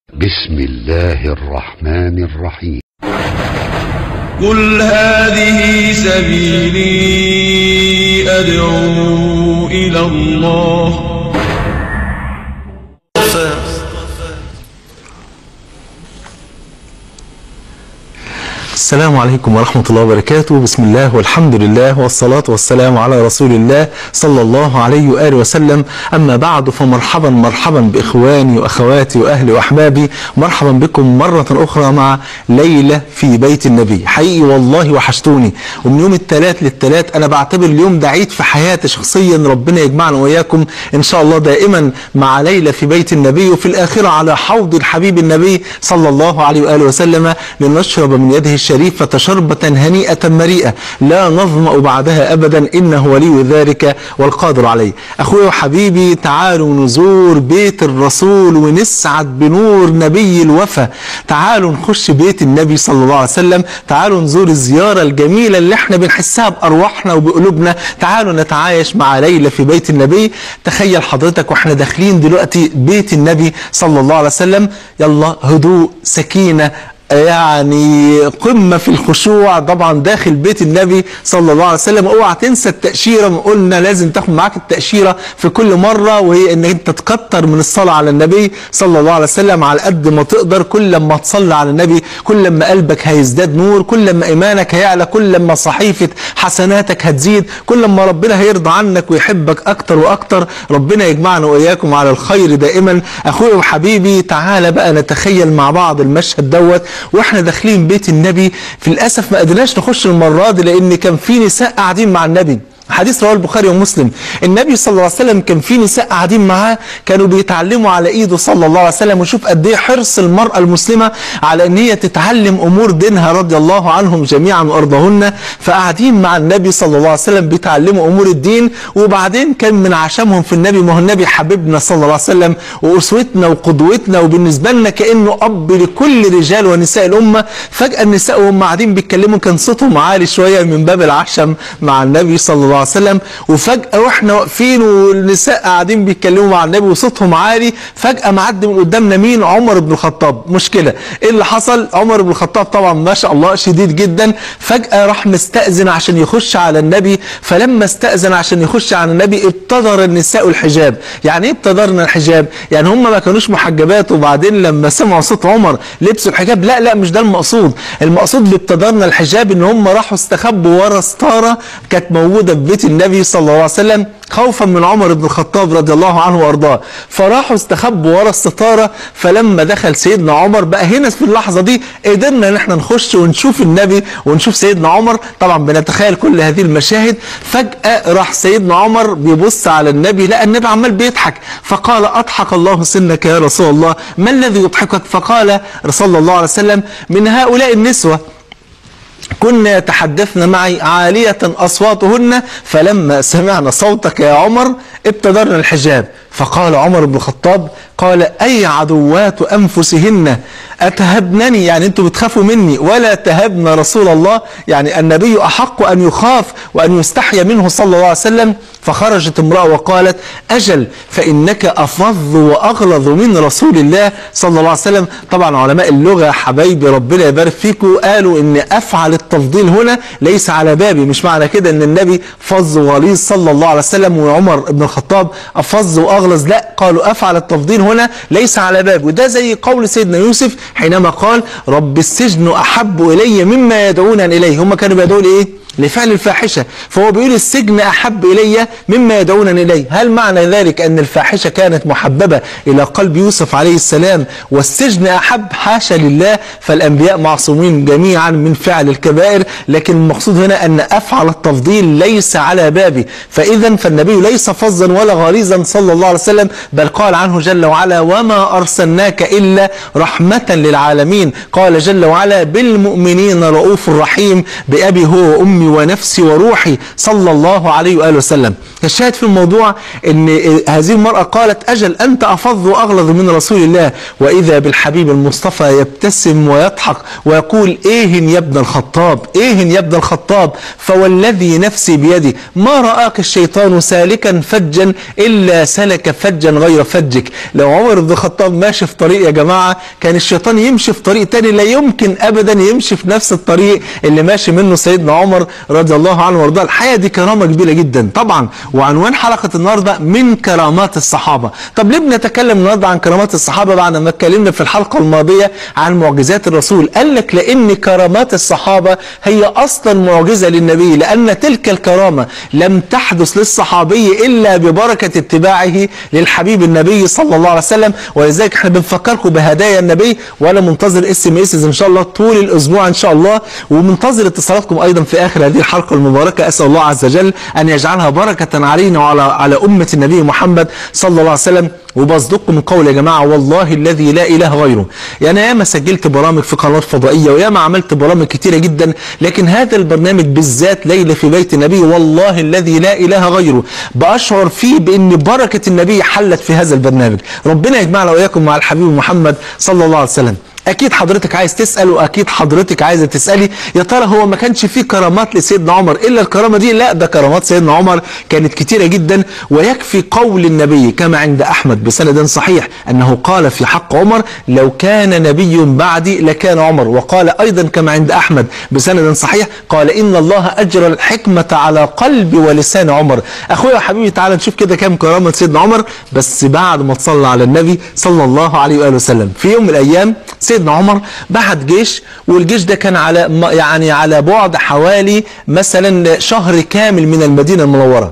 بسم الله الرحمن الرحيم قل هذه سبيلي أدعو إلى الله السلام عليكم ورحمة الله وبركاته بسم الله والحمد لله والصلاة والسلام على رسول الله صلى الله عليه وآله وسلم أما بعد فمرحبا مرحبا بإخواني وأخواتي وأهلي وأحبابي مرحبا بكم مرة أخرى مع ليلة في بيت النبي حقيقي والله وحشتوني ومن يوم الثلاث للثلاث أنا بعتبر اليوم ده عيد في حياتي شخصيا ربنا يجمعنا وإياكم إن شاء الله دائما مع ليلة في بيت النبي وفي الآخرة على حوض الحبيب النبي صلى الله عليه وآله وسلم لنشرب من يده الشريفة شربة هنيئة مريئة لا نظمأ بعدها أبدا إنه ولي ذلك والقادر عليه أخوي وحبيبي تعالوا نزور بيت الرسول ونسعد بنور نبي الوفا تعالوا نخش بيت النبي صلى الله عليه وسلم تعالوا نزور الزيارة الجميلة اللي احنا بنحسها بأرواحنا وبقلوبنا تعالوا نتعايش مع ليلى في بيت النبي تخيل حضرتك واحنا داخلين دلوقتي بيت النبي صلى الله عليه وسلم يلا هدوء سكينة يعني قمة في الخشوع طبعا داخل بيت النبي صلى الله عليه وسلم اوعى تنسى التأشيرة ما قلنا لازم تاخد معاك التأشيرة في كل مرة وهي ان انت تكتر من الصلاة على النبي صلى الله عليه وسلم على قد ما تقدر كل لما تصلي على النبي كل لما قلبك هيزداد نور كل لما ايمانك هيعلى كل لما صحيفة حسناتك هتزيد كل لما ربنا هيرضى عنك ويحبك اكتر واكتر ربنا يجمعنا واياكم على الخير دائما اخويا وحبيبي تعالى بقى نتخيل مع بعض المشهد دوت واحنا داخلين بيت النبي في الاسف ما قدرناش نخش المره دي لان كان في نساء قاعدين مع النبي حديث رواه البخاري ومسلم النبي صلى الله عليه وسلم كان في نساء قاعدين معاه كانوا بيتعلموا على ايده صلى الله عليه وسلم وشوف قد ايه حرص المراه المسلمه على ان هي تتعلم امور دينها رضي الله عنهم جميعا وارضاهن فقاعدين مع النبي صلى الله عليه وسلم بيتعلموا امور الدين وبعدين كان من عشمهم في النبي ما هو النبي حبيبنا صلى الله عليه وسلم واسوتنا وقدوتنا وبالنسبه لنا كانه اب لكل رجال ونساء الامه فجاه النساء وهم قاعدين بيتكلموا كان صوتهم عالي شويه من باب العشم مع النبي صلى الله عليه وسلم وفجأة واحنا واقفين والنساء قاعدين بيتكلموا مع النبي وصوتهم عالي فجأة معدي من قدامنا مين عمر بن الخطاب مشكلة ايه اللي حصل عمر بن الخطاب طبعا ما شاء الله شديد جدا فجأة راح مستأذن عشان يخش على النبي فلما استأذن عشان يخش على النبي ابتدر النساء الحجاب يعني ايه ابتدرنا الحجاب يعني هم ما كانوش محجبات وبعدين لما سمعوا صوت عمر لبسوا الحجاب لا لا مش ده المقصود المقصود بابتدرنا الحجاب ان هم راحوا استخبوا ورا ستارة كانت موجودة في بيت النبي صلى الله عليه وسلم خوفا من عمر بن الخطاب رضي الله عنه وارضاه فراحوا استخبوا ورا الستاره فلما دخل سيدنا عمر بقى هنا في اللحظه دي قدرنا ان احنا نخش ونشوف النبي ونشوف سيدنا عمر طبعا بنتخيل كل هذه المشاهد فجاه راح سيدنا عمر بيبص على النبي لقى النبي عمال بيضحك فقال اضحك الله سنك يا رسول الله ما الذي يضحكك فقال صلى الله عليه وسلم من هؤلاء النسوه كنا يتحدثن معي عالية أصواتهن فلما سمعنا صوتك يا عمر ابتدرنا الحجاب فقال عمر بن الخطاب قال أي عدوات أنفسهن أتهبنني يعني أنتم بتخافوا مني ولا تهبن رسول الله يعني النبي أحق أن يخاف وأن يستحيا منه صلى الله عليه وسلم فخرجت امرأة وقالت أجل فإنك أفظ وأغلظ من رسول الله صلى الله عليه وسلم طبعا علماء اللغة حبايبي ربنا يبارك فيكم قالوا إن أفعل التفضيل هنا ليس على بابي مش معنى كده إن النبي فظ وغليظ صلى الله عليه وسلم وعمر بن الخطاب أفظ وأغلظ لا قالوا أفعل التفضيل هنا ليس على بابي وده زي قول سيدنا يوسف حينما قال رب السجن أحب إلي مما يدعون إليه هم كانوا بيدعون إيه لفعل الفاحشة فهو بيقول السجن أحب إلي مما يدعونني إليه هل معنى ذلك أن الفاحشة كانت محببة إلى قلب يوسف عليه السلام والسجن أحب حاشا لله فالأنبياء معصومين جميعا من فعل الكبائر لكن المقصود هنا أن أفعل التفضيل ليس على بابي فإذا فالنبي ليس فظا ولا غليظا صلى الله عليه وسلم بل قال عنه جل وعلا وما أرسلناك إلا رحمة للعالمين قال جل وعلا بالمؤمنين رؤوف رحيم بأبي هو وأمي دمي ونفسي وروحي صلى الله عليه وآله وسلم الشاهد في الموضوع ان هذه المرأة قالت أجل أنت أفض وأغلظ من رسول الله وإذا بالحبيب المصطفى يبتسم ويضحك ويقول إيه يا ابن الخطاب إيه يا ابن الخطاب فوالذي نفسي بيدي ما رآك الشيطان سالكا فجا إلا سلك فجا غير فجك لو عمر بن الخطاب ماشي في طريق يا جماعة كان الشيطان يمشي في طريق تاني لا يمكن أبدا يمشي في نفس الطريق اللي ماشي منه سيدنا عمر رضي الله عنه وارضاه الحقيقة دي كرامة كبيرة جدا طبعا وعنوان حلقة النهاردة من كرامات الصحابة طب ليه بنتكلم النهاردة عن كرامات الصحابة بعد ما اتكلمنا في الحلقة الماضية عن معجزات الرسول قال لك لأن كرامات الصحابة هي أصلا معجزة للنبي لأن تلك الكرامة لم تحدث للصحابي إلا ببركة اتباعه للحبيب النبي صلى الله عليه وسلم ولذلك احنا بنفكركم بهدايا النبي وانا منتظر اس ام اس ان شاء الله طول الاسبوع ان شاء الله ومنتظر اتصالاتكم ايضا في اخر هذه الحلقه المباركه اسال الله عز وجل ان يجعلها بركه علينا وعلى على امه النبي محمد صلى الله عليه وسلم وبصدقكم من قول يا جماعه والله الذي لا اله غيره يعني ياما سجلت برامج في قنوات فضائيه وياما عملت برامج كتيره جدا لكن هذا البرنامج بالذات ليله في بيت النبي والله الذي لا اله غيره باشعر فيه بان بركه النبي حلت في هذا البرنامج ربنا يجمعنا واياكم مع الحبيب محمد صلى الله عليه وسلم اكيد حضرتك عايز تسال واكيد حضرتك عايزه تسالي يا ترى هو ما كانش فيه كرامات لسيدنا عمر الا الكرامه دي لا ده كرامات سيدنا عمر كانت كتيره جدا ويكفي قول النبي كما عند احمد بسند صحيح انه قال في حق عمر لو كان نبي بعدي لكان عمر وقال ايضا كما عند احمد بسند صحيح قال ان الله اجرى الحكمه على قلب ولسان عمر اخويا وحبيبي تعالى نشوف كده كام كرامه سيدنا عمر بس بعد ما تصلى على النبي صلى الله عليه واله وسلم في يوم من الايام سيدنا عمر بعت جيش والجيش ده كان على يعني على بعد حوالي مثلا شهر كامل من المدينه المنوره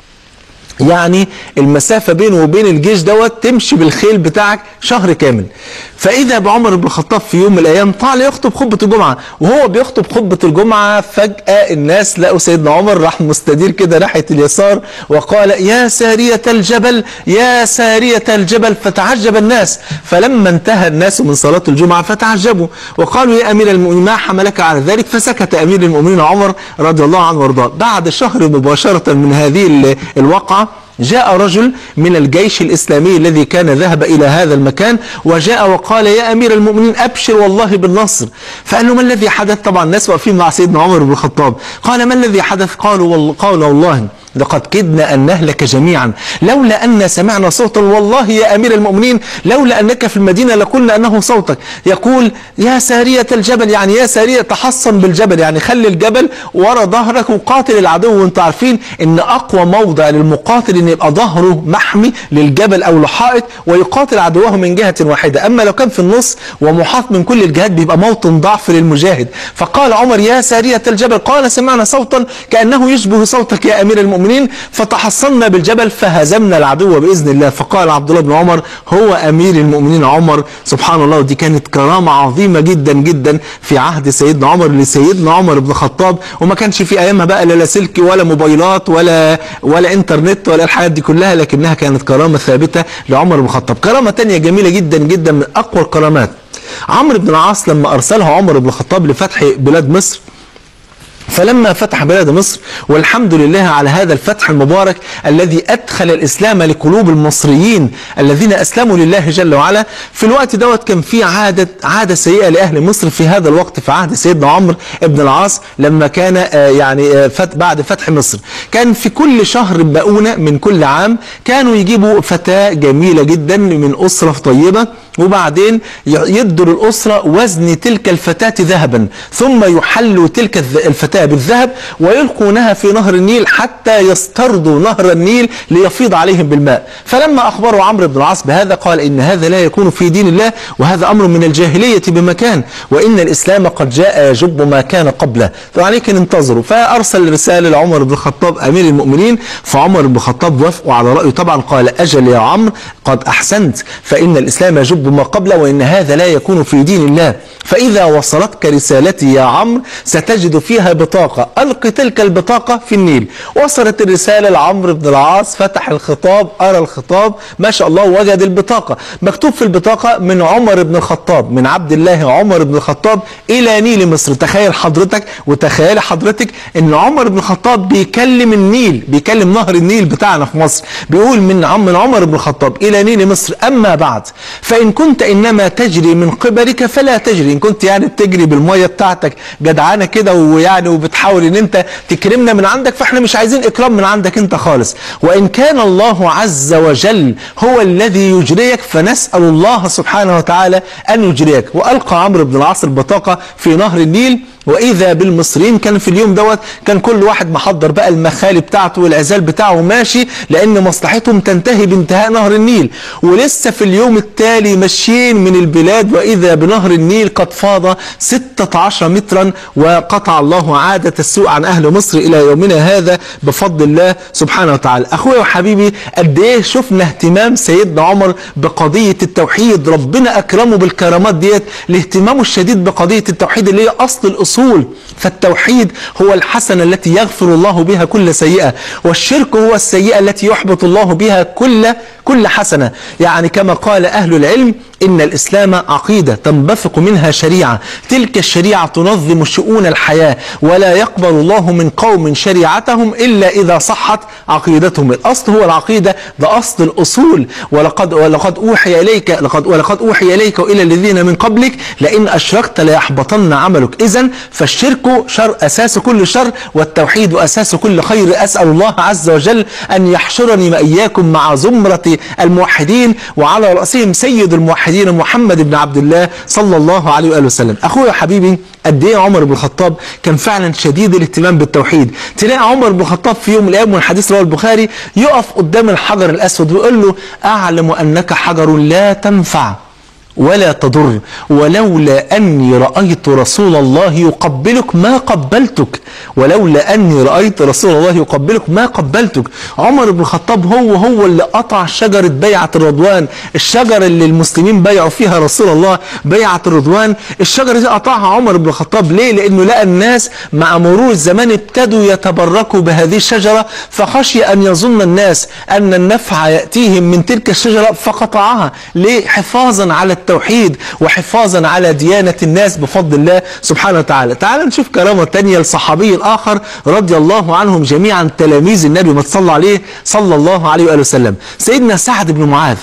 يعني المسافة بينه وبين الجيش دوت تمشي بالخيل بتاعك شهر كامل فإذا بعمر بن الخطاب في يوم من الأيام طالع يخطب خطبة الجمعة وهو بيخطب خطبة الجمعة فجأة الناس لقوا سيدنا عمر راح مستدير كده ناحية اليسار وقال يا سارية الجبل يا سارية الجبل فتعجب الناس فلما انتهى الناس من صلاة الجمعة فتعجبوا وقالوا يا أمير المؤمنين ما حملك على ذلك فسكت أمير المؤمنين عمر رضي الله عنه وارضاه بعد شهر مباشرة من هذه الواقعة جاء رجل من الجيش الإسلامي الذي كان ذهب إلى هذا المكان وجاء وقال يا أمير المؤمنين أبشر والله بالنصر فقال له ما الذي حدث طبعا الناس واقفين مع سيدنا عمر بن الخطاب قال ما الذي حدث قالوا والله, قال والله لقد كدنا أن نهلك جميعا لولا أن سمعنا صوتا والله يا أمير المؤمنين لولا أنك في المدينة لقلنا أنه صوتك يقول يا سارية الجبل يعني يا سارية تحصن بالجبل يعني خلي الجبل ورا ظهرك وقاتل العدو وانتم عارفين ان أقوى موضع للمقاتل ان يبقى ظهره محمي للجبل أو لحائط ويقاتل عدوه من جهة واحدة أما لو كان في النص ومحاط من كل الجهات بيبقى موطن ضعف للمجاهد فقال عمر يا سارية الجبل قال سمعنا صوتا كأنه يشبه صوتك يا أمير المؤمنين المؤمنين فتحصلنا بالجبل فهزمنا العدو بإذن الله فقال عبد الله بن عمر هو أمير المؤمنين عمر سبحان الله ودي كانت كرامة عظيمة جدا جدا في عهد سيدنا عمر لسيدنا عمر بن الخطاب وما كانش في أيامها بقى لا لاسلكي ولا موبايلات ولا ولا انترنت ولا الحاجات دي كلها لكنها كانت كرامة ثابتة لعمر بن الخطاب كرامة تانية جميلة جدا جدا من أقوى الكرامات عمرو بن العاص لما أرسله عمر بن الخطاب لفتح بلاد مصر فلما فتح بلاد مصر والحمد لله على هذا الفتح المبارك الذي أدخل الإسلام لقلوب المصريين الذين أسلموا لله جل وعلا في الوقت دوت كان في عادة عادة سيئة لأهل مصر في هذا الوقت في عهد سيدنا عمرو بن العاص لما كان يعني بعد فتح مصر كان في كل شهر بؤونة من كل عام كانوا يجيبوا فتاة جميلة جدا من أسرة طيبة وبعدين يدوا الأسرة وزن تلك الفتاة ذهبا ثم يحلوا تلك الفتاة بالذهب ويلقونها في نهر النيل حتى يسترضوا نهر النيل ليفيض عليهم بالماء فلما أخبروا عمرو بن العاص بهذا قال إن هذا لا يكون في دين الله وهذا أمر من الجاهلية بمكان وإن الإسلام قد جاء يجب ما كان قبله فعليك ننتظروا فأرسل رسالة لعمر بن الخطاب أمير المؤمنين فعمر بن الخطاب وافقوا على رأيه طبعا قال أجل يا عمرو قد أحسنت فإن الإسلام يجب ما قبله وإن هذا لا يكون في دين الله فإذا وصلتك رسالتي يا عمرو ستجد فيها بطاقة ألق تلك البطاقة في النيل وصلت الرسالة لعمرو بن العاص فتح الخطاب أرى الخطاب ما شاء الله وجد البطاقة مكتوب في البطاقة من عمر بن الخطاب من عبد الله عمر بن الخطاب إلى نيل مصر تخيل حضرتك وتخيل حضرتك أن عمر بن الخطاب بيكلم النيل بيكلم نهر النيل بتاعنا في مصر بيقول من عم من عمر بن الخطاب إلى نيل مصر أما بعد فإن كنت إنما تجري من قبلك فلا تجري إن كنت يعني بتجري بالمية بتاعتك جدعانة كده ويعني وبتحاول إن أنت تكرمنا من عندك فإحنا مش عايزين إكرام من عندك أنت خالص وإن كان الله عز وجل هو الذي يجريك فنسأل الله سبحانه وتعالى أن يجريك وألقى عمرو بن العاص البطاقة في نهر النيل واذا بالمصريين كان في اليوم دوت كان كل واحد محضر بقى المخالي بتاعته والعزال بتاعه ماشي لان مصلحتهم تنتهي بانتهاء نهر النيل ولسه في اليوم التالي ماشيين من البلاد واذا بنهر النيل قد فاض 16 مترا وقطع الله عاده السوء عن اهل مصر الى يومنا هذا بفضل الله سبحانه وتعالى اخويا وحبيبي قد ايه شفنا اهتمام سيدنا عمر بقضيه التوحيد ربنا اكرمه بالكرامات ديت لاهتمامه الشديد بقضيه التوحيد اللي هي اصل الاصول الأصول فالتوحيد هو الحسنة التي يغفر الله بها كل سيئة والشرك هو السيئة التي يحبط الله بها كل كل حسنة يعني كما قال أهل العلم إن الإسلام عقيدة تنبثق منها شريعة تلك الشريعة تنظم شؤون الحياة ولا يقبل الله من قوم شريعتهم إلا إذا صحت عقيدتهم الأصل هو العقيدة ده أصل الأصول ولقد ولقد أوحي إليك لقد ولقد أوحي إليك وإلى الذين من قبلك لئن أشركت ليحبطن عملك إذا فالشرك شر أساس كل شر والتوحيد أساس كل خير أسأل الله عز وجل أن يحشرني وإياكم مع زمرة الموحدين وعلى رأسهم سيد الموحدين محمد بن عبد الله صلى الله عليه وآله وسلم أخويا حبيبي قد ايه عمر بن الخطاب كان فعلا شديد الاهتمام بالتوحيد تلاقي عمر بن الخطاب في يوم من الايام والحديث رواه البخاري يقف قدام الحجر الاسود ويقول له اعلم انك حجر لا تنفع ولا تضر ولولا أني رأيت رسول الله يقبلك ما قبلتك ولولا أني رأيت رسول الله يقبلك ما قبلتك عمر بن الخطاب هو هو اللي قطع شجرة بيعة الرضوان الشجرة اللي المسلمين بيعوا فيها رسول الله بيعة الرضوان الشجرة دي قطعها عمر بن الخطاب ليه لأنه لقى الناس مع مرور الزمان ابتدوا يتبركوا بهذه الشجرة فخشي أن يظن الناس أن النفع يأتيهم من تلك الشجرة فقطعها ليه حفاظا على التوحيد وحفاظا على ديانة الناس بفضل الله سبحانه وتعالى تعال نشوف كرامة تانية لصحابي آخر رضي الله عنهم جميعا تلاميذ النبي ما تصلى عليه صلى الله عليه وآله وسلم سيدنا سعد بن معاذ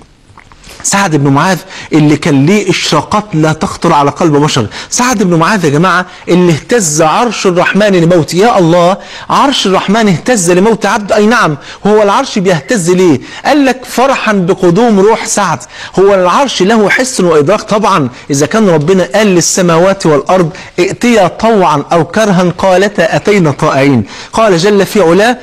سعد بن معاذ اللي كان ليه اشراقات لا تخطر على قلب بشر سعد بن معاذ يا جماعة اللي اهتز عرش الرحمن لموت يا الله عرش الرحمن اهتز لموت عبد اي نعم هو العرش بيهتز ليه قال لك فرحا بقدوم روح سعد هو العرش له حس وادراك طبعا اذا كان ربنا قال للسماوات والارض ائتيا طوعا او كرها قالتا اتينا طائعين قال جل في علاه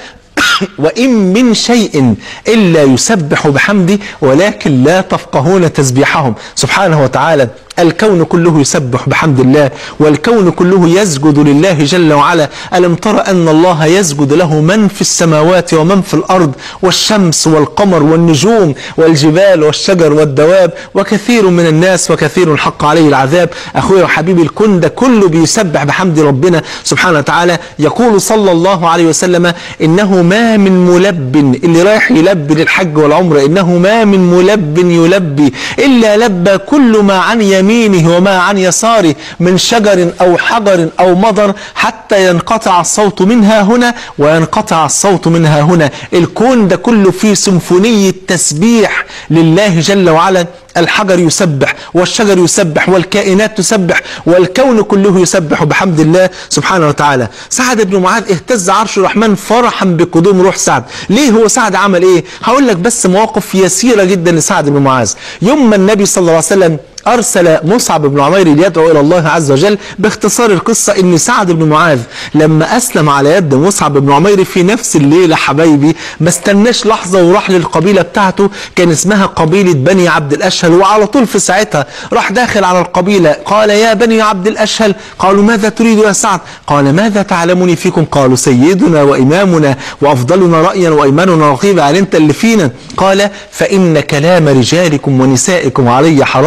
وإن من شيء إلا يسبح بحمده ولكن لا تفقهون تسبيحهم سبحانه وتعالى الكون كله يسبح بحمد الله والكون كله يسجد لله جل وعلا ألم تر أن الله يسجد له من في السماوات ومن في الأرض والشمس والقمر والنجوم والجبال والشجر والدواب وكثير من الناس وكثير حق عليه العذاب أخويا وحبيبي الكون ده كله بيسبح بحمد ربنا سبحانه وتعالى يقول صلى الله عليه وسلم إنه ما من ملب اللي رايح يلبي للحج والعمرة إنه ما من ملب يلبي إلا لبى كل ما عن يمينه وما عن يساره من شجر أو حجر أو مضر حتى ينقطع الصوت منها هنا وينقطع الصوت منها هنا الكون ده كله فيه سيمفونية تسبيح لله جل وعلا الحجر يسبح والشجر يسبح والكائنات تسبح والكون كله يسبح بحمد الله سبحانه وتعالى سعد بن معاذ اهتز عرش الرحمن فرحا بقدوم روح سعد ليه هو سعد عمل ايه هقول لك بس مواقف يسيرة جدا لسعد بن معاذ يوم ما النبي صلى الله عليه وسلم أرسل مصعب بن عمير ليدعو إلى الله عز وجل باختصار القصة إن سعد بن معاذ لما أسلم على يد مصعب بن عمير في نفس الليلة حبايبي ما استناش لحظة وراح للقبيلة بتاعته كان اسمها قبيلة بني عبد الأشهل وعلى طول في ساعتها راح داخل على القبيلة قال يا بني عبد الأشهل قالوا ماذا تريد يا سعد قال ماذا تعلمني فيكم قالوا سيدنا وإمامنا وأفضلنا رأيا وإيماننا رقيبا يعني أنت اللي فينا قال فإن كلام رجالكم ونسائكم علي حرام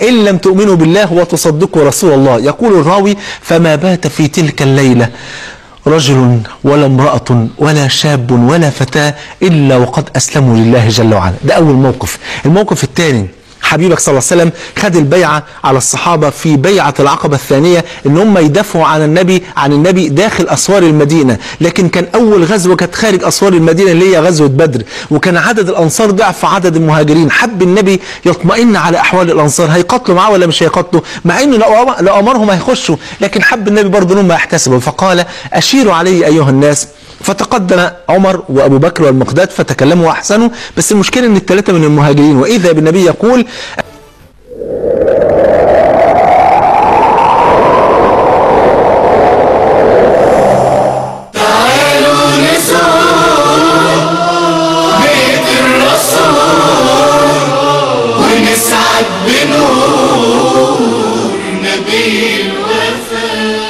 إن لم تؤمنوا بالله وتصدقوا رسول الله يقول الراوي فما بات في تلك الليلة رجل ولا امرأة ولا شاب ولا فتاة إلا وقد أسلموا لله جل وعلا ده أول موقف الموقف الثاني حبيبك صلى الله عليه وسلم خد البيعة على الصحابة في بيعة العقبة الثانية ان هم يدافعوا عن النبي عن النبي داخل اسوار المدينة لكن كان اول غزوة كانت خارج اسوار المدينة اللي هي غزوة بدر وكان عدد الانصار ضعف عدد المهاجرين حب النبي يطمئن على احوال الانصار هيقاتلوا معاه ولا مش هيقاتلوا مع انه لو لو امرهم هيخشوا لكن حب النبي برضه انهم يحتسبوا فقال اشيروا علي ايها الناس فتقدم عمر وابو بكر والمقداد فتكلموا واحسنوا بس المشكله ان الثلاثه من المهاجرين واذا بالنبي يقول ونسعد بنور نبي الوفاء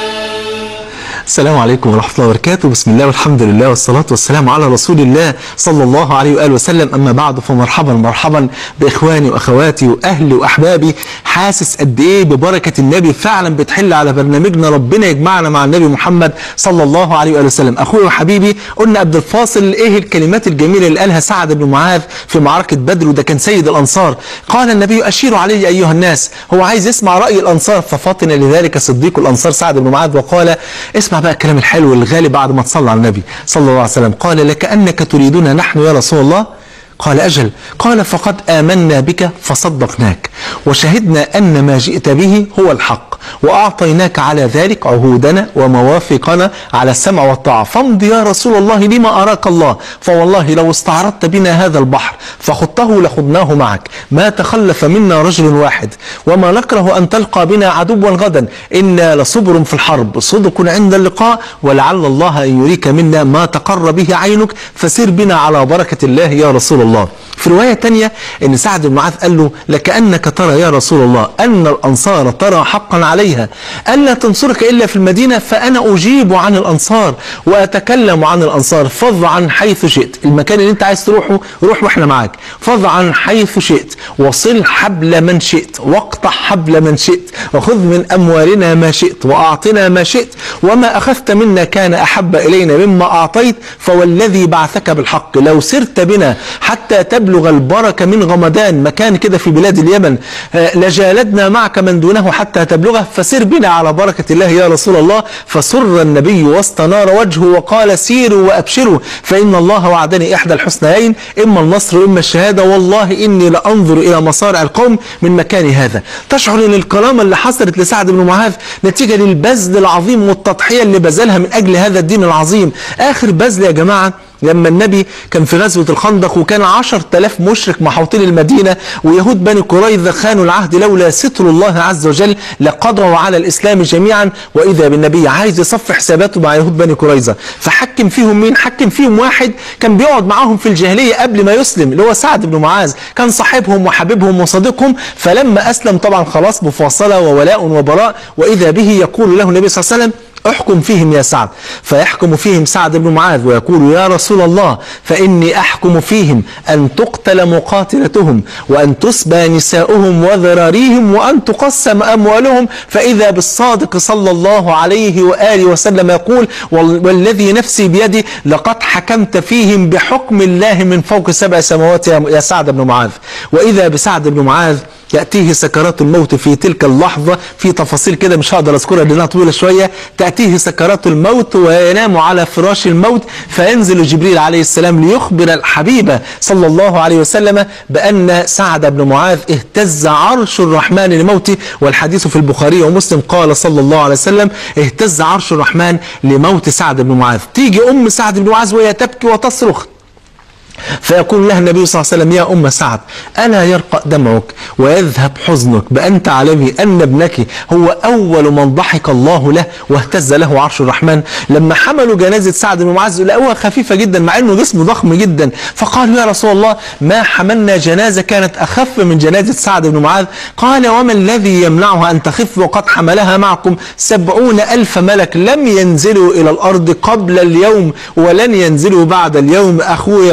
السلام عليكم ورحمة الله وبركاته بسم الله والحمد لله والصلاة والسلام على رسول الله صلى الله عليه وآله وسلم أما بعد فمرحبا مرحبا بإخواني وأخواتي وأهلي وأحبابي حاسس قد إيه ببركة النبي فعلا بتحل على برنامجنا ربنا يجمعنا مع النبي محمد صلى الله عليه وآله وسلم أخوي وحبيبي قلنا قبل الفاصل إيه الكلمات الجميلة اللي قالها سعد بن معاذ في معركة بدر وده كان سيد الأنصار قال النبي أشيروا علي أيها الناس هو عايز يسمع رأي الأنصار ففطن لذلك صديق الأنصار سعد بن معاذ وقال اسمع بقى الكلام الحلو الغالي بعد ما تصلى على النبي صلى الله عليه وسلم قال لكأنك تريدنا نحن يا رسول الله قال أجل قال فقد آمنا بك فصدقناك وشهدنا أن ما جئت به هو الحق وأعطيناك على ذلك عهودنا وموافقنا على السمع والطاعة فامض يا رسول الله لما أراك الله فوالله لو استعرضت بنا هذا البحر فخضته لخضناه معك ما تخلف منا رجل واحد وما نكره أن تلقى بنا عدوا غدا إنا لصبر في الحرب صدق عند اللقاء ولعل الله أن يريك منا ما تقر به عينك فسر بنا على بركة الله يا رسول الله في رواية تانية ان سعد بن معاذ قال له لكأنك ترى يا رسول الله ان الانصار ترى حقا عليها الا تنصرك الا في المدينة فانا اجيب عن الانصار واتكلم عن الانصار فض عن حيث شئت المكان اللي انت عايز تروحه روح واحنا معاك فض عن حيث شئت وصل حبل من شئت واقطع حبل من شئت وخذ من اموالنا ما شئت واعطنا ما شئت وما اخذت منا كان احب الينا مما اعطيت فوالذي بعثك بالحق لو سرت بنا حتى تبلغ البركة من غمدان مكان كده في بلاد اليمن آه، لجالدنا معك من دونه حتى تبلغه فسر بنا على بركة الله يا رسول الله فسر النبي واستنار وجهه وقال سيروا وأبشروا فإن الله وعدني إحدى الحسنيين إما النصر وإما الشهادة والله إني لأنظر إلى مصارع القوم من مكان هذا تشعر أن الكرامة اللي حصلت لسعد بن معاذ نتيجة للبذل العظيم والتضحية اللي بذلها من أجل هذا الدين العظيم آخر بذل يا جماعة لما النبي كان في غزوة الخندق وكان عشر تلاف مشرك محوطين المدينة ويهود بني قريظة خانوا العهد لولا ستر الله عز وجل لقضوا على الإسلام جميعا وإذا بالنبي عايز يصفي حساباته مع يهود بني قريظة فحكم فيهم مين؟ حكم فيهم واحد كان بيقعد معاهم في الجاهلية قبل ما يسلم اللي هو سعد بن معاذ كان صاحبهم وحبيبهم وصديقهم فلما أسلم طبعا خلاص مفاصلة وولاء وبراء وإذا به يقول له النبي صلى الله عليه وسلم احكم فيهم يا سعد فيحكم فيهم سعد بن معاذ ويقول يا رسول الله فإني أحكم فيهم أن تقتل مقاتلتهم وأن تسبى نساؤهم وذراريهم وأن تقسم أموالهم فإذا بالصادق صلى الله عليه وآله وسلم يقول وال- والذي نفسي بيدي لقد حكمت فيهم بحكم الله من فوق سبع سماوات يا يا سعد بن معاذ وإذا بسعد بن معاذ يأتيه سكرات الموت في تلك اللحظة في تفاصيل كده مش هقدر أذكرها لأنها طويلة شوية تأتيه سكرات الموت وينام على فراش الموت فينزل جبريل عليه السلام ليخبر الحبيب صلى الله عليه وسلم بأن سعد بن معاذ اهتز عرش الرحمن لموته والحديث في البخاري ومسلم قال صلى الله عليه وسلم اهتز عرش الرحمن لموت سعد بن معاذ تيجي أم سعد بن معاذ وهي تبكي وتصرخ فيقول لها النبي صلى الله عليه وسلم يا أم سعد ألا يرقى دمعك ويذهب حزنك بأن تعلمي أن ابنك هو أول من ضحك الله له واهتز له عرش الرحمن لما حملوا جنازة سعد بن معاذ لقوها خفيفة جدا مع أنه جسمه ضخم جدا فقالوا يا رسول الله ما حملنا جنازة كانت أخف من جنازة سعد بن معاذ قال وما الذي يمنعها أن تخف وقد حملها معكم سبعون ألف ملك لم ينزلوا إلى الأرض قبل اليوم ولن ينزلوا بعد اليوم أخويا وحبيبي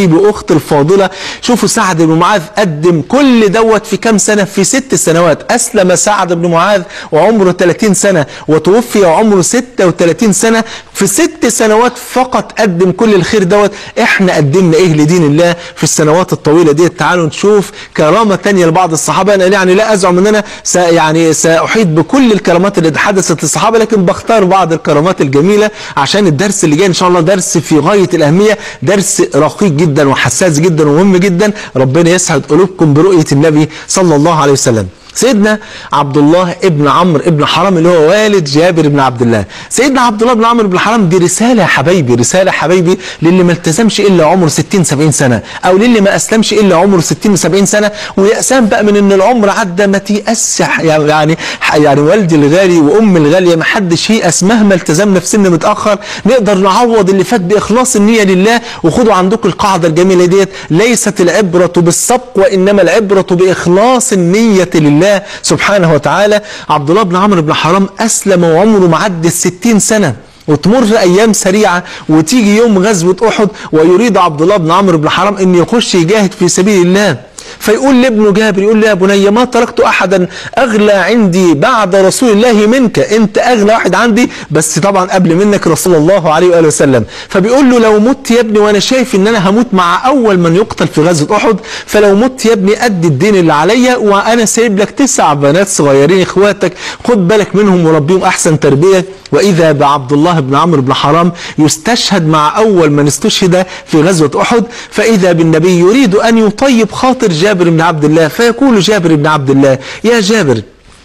حبيبي اختي الفاضله شوفوا سعد بن معاذ قدم كل دوت في كام سنه في ست سنوات اسلم سعد بن معاذ وعمره 30 سنه وتوفي وعمره 36 سنه في ست سنوات فقط قدم كل الخير دوت احنا قدمنا ايه لدين الله في السنوات الطويله دي تعالوا نشوف كرامه تانية لبعض الصحابه انا يعني لا ازعم ان انا س يعني ساحيط بكل الكرامات اللي حدثت للصحابه لكن بختار بعض الكرامات الجميله عشان الدرس اللي جاي ان شاء الله درس في غايه الاهميه درس رقيق جدا وحساس جدا ومهم جدا ربنا يسعد قلوبكم برؤيه النبي صلى الله عليه وسلم سيدنا عبد الله ابن عمرو ابن حرام اللي هو والد جابر بن عبد الله سيدنا عبد الله بن عمرو بن حرام دي رسالة يا حبايبي رسالة يا حبايبي للي ما التزمش إلا عمره 60 70 سنة أو للي ما أسلمش إلا عمره 60 70 سنة ويأسان بقى من إن العمر عدى ما تيأسش يعني يعني يعني والدي الغالي وأمي الغالية ما حدش ييأس مهما التزمنا في سن متأخر نقدر نعوض اللي فات بإخلاص النية لله وخدوا عندكم القاعدة الجميلة ديت ليست العبرة بالسبق وإنما العبرة بإخلاص النية لله الله سبحانه وتعالى عبد الله بن عمرو بن حرام أسلم وعمره معدي الستين سنة وتمر ايام سريعه وتيجي يوم غزوه احد ويريد عبد الله بن عمرو بن حرام ان يخش يجاهد في سبيل الله فيقول لابنه جابر يقول له يا بني ما تركت احدا اغلى عندي بعد رسول الله منك انت اغلى واحد عندي بس طبعا قبل منك رسول الله عليه واله وسلم فبيقول له لو مت يا ابني وانا شايف ان انا هموت مع اول من يقتل في غزوه احد فلو مت يا ابني ادي الدين اللي عليا وانا سايب لك تسع بنات صغيرين اخواتك خد بالك منهم وربيهم احسن تربيه واذا بعبد الله بن عمرو بن حرام يستشهد مع اول من استشهد في غزوه احد فاذا بالنبي يريد ان يطيب خاطر جابر بن عبد الله فيقول جابر بن عبد الله يا جابر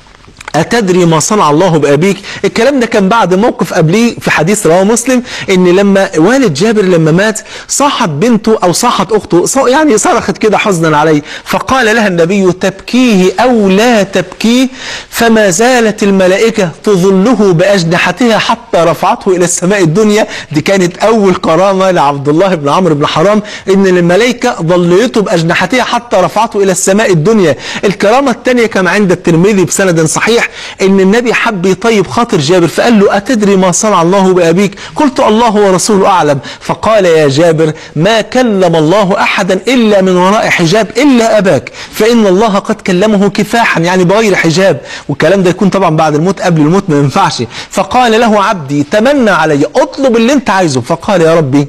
أتدري ما صنع الله بأبيك الكلام ده كان بعد موقف قبليه في حديث رواه مسلم ان لما والد جابر لما مات صاحت بنته او صاحت اخته صا- يعني صرخت كده حزنا عليه فقال لها النبي تبكيه او لا تبكيه فما زالت الملائكة تظله بأجنحتها حتى رفعته الى السماء الدنيا دي كانت اول كرامة لعبد الله بن عمرو بن حرام ان الملائكة ظليته بأجنحتها حتى رفعته الى السماء الدنيا الكرامة الثانية كما عند الترمذي بسند صحيح ان النبي حب يطيب خاطر جابر فقال له اتدري ما صنع الله بابيك قلت الله ورسوله اعلم فقال يا جابر ما كلم الله احدا الا من وراء حجاب الا اباك فان الله قد كلمه كفاحا يعني بغير حجاب والكلام ده يكون طبعا بعد الموت قبل الموت ما ينفعش فقال له عبدي تمنى علي اطلب اللي انت عايزه فقال يا ربي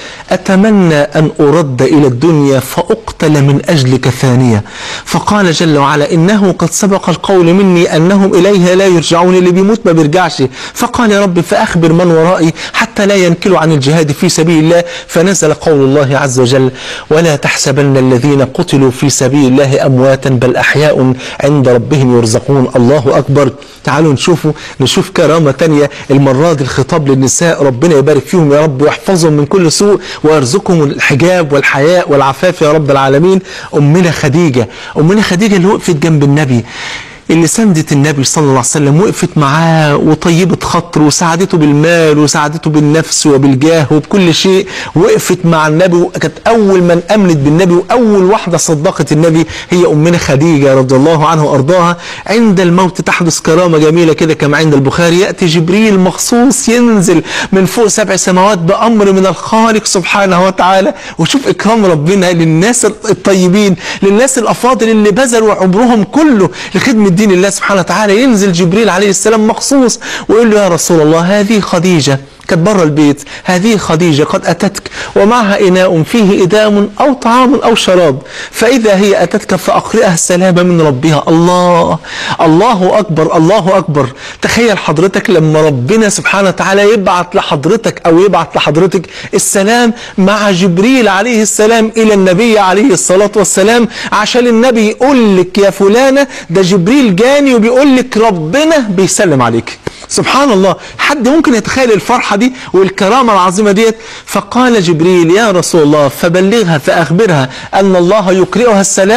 أتمنى أن أرد إلى الدنيا فأقتل من أجلك ثانية فقال جل وعلا إنه قد سبق القول مني أنهم إليها لا يرجعون اللي بيموت ما بيرجعش فقال يا رب فأخبر من ورائي حتى لا ينكلوا عن الجهاد في سبيل الله فنزل قول الله عز وجل ولا تحسبن الذين قتلوا في سبيل الله أمواتا بل أحياء عند ربهم يرزقون الله أكبر تعالوا نشوفوا نشوف كرامة تانية المرة دي الخطاب للنساء ربنا يبارك فيهم يا رب ويحفظهم من كل سوء ويرزقهم الحجاب والحياء والعفاف يا رب العالمين أمنا خديجة أمنا خديجة اللي وقفت جنب النبي اللي سندت النبي صلى الله عليه وسلم وقفت معاه وطيبة خطر وساعدته بالمال وساعدته بالنفس وبالجاه وبكل شيء وقفت مع النبي وكانت أول من أمنت بالنبي وأول واحدة صدقت النبي هي أمنا خديجة رضي الله عنها وأرضاها عند الموت تحدث كرامة جميلة كده كما عند البخاري يأتي جبريل مخصوص ينزل من فوق سبع سماوات بأمر من الخالق سبحانه وتعالى وشوف إكرام ربنا للناس الطيبين للناس الأفاضل اللي بذلوا عمرهم كله لخدمة دين الله سبحانه وتعالى ينزل جبريل عليه السلام مخصوص ويقول له يا رسول الله هذه خديجة كانت بره البيت هذه خديجة قد أتتك ومعها إناء فيه إدام أو طعام أو شراب فإذا هي أتتك فأقرئها السلام من ربها الله الله أكبر الله أكبر تخيل حضرتك لما ربنا سبحانه وتعالى يبعت لحضرتك أو يبعت لحضرتك السلام مع جبريل عليه السلام إلى النبي عليه الصلاة والسلام عشان النبي يقول لك يا فلانة ده جبريل جاني وبيقول لك ربنا بيسلم عليك سبحان الله حد ممكن يتخيل الفرحة دي والكرامة العظيمة ديت فقال جبريل يا رسول الله فبلغها فأخبرها أن الله يقرئها السلام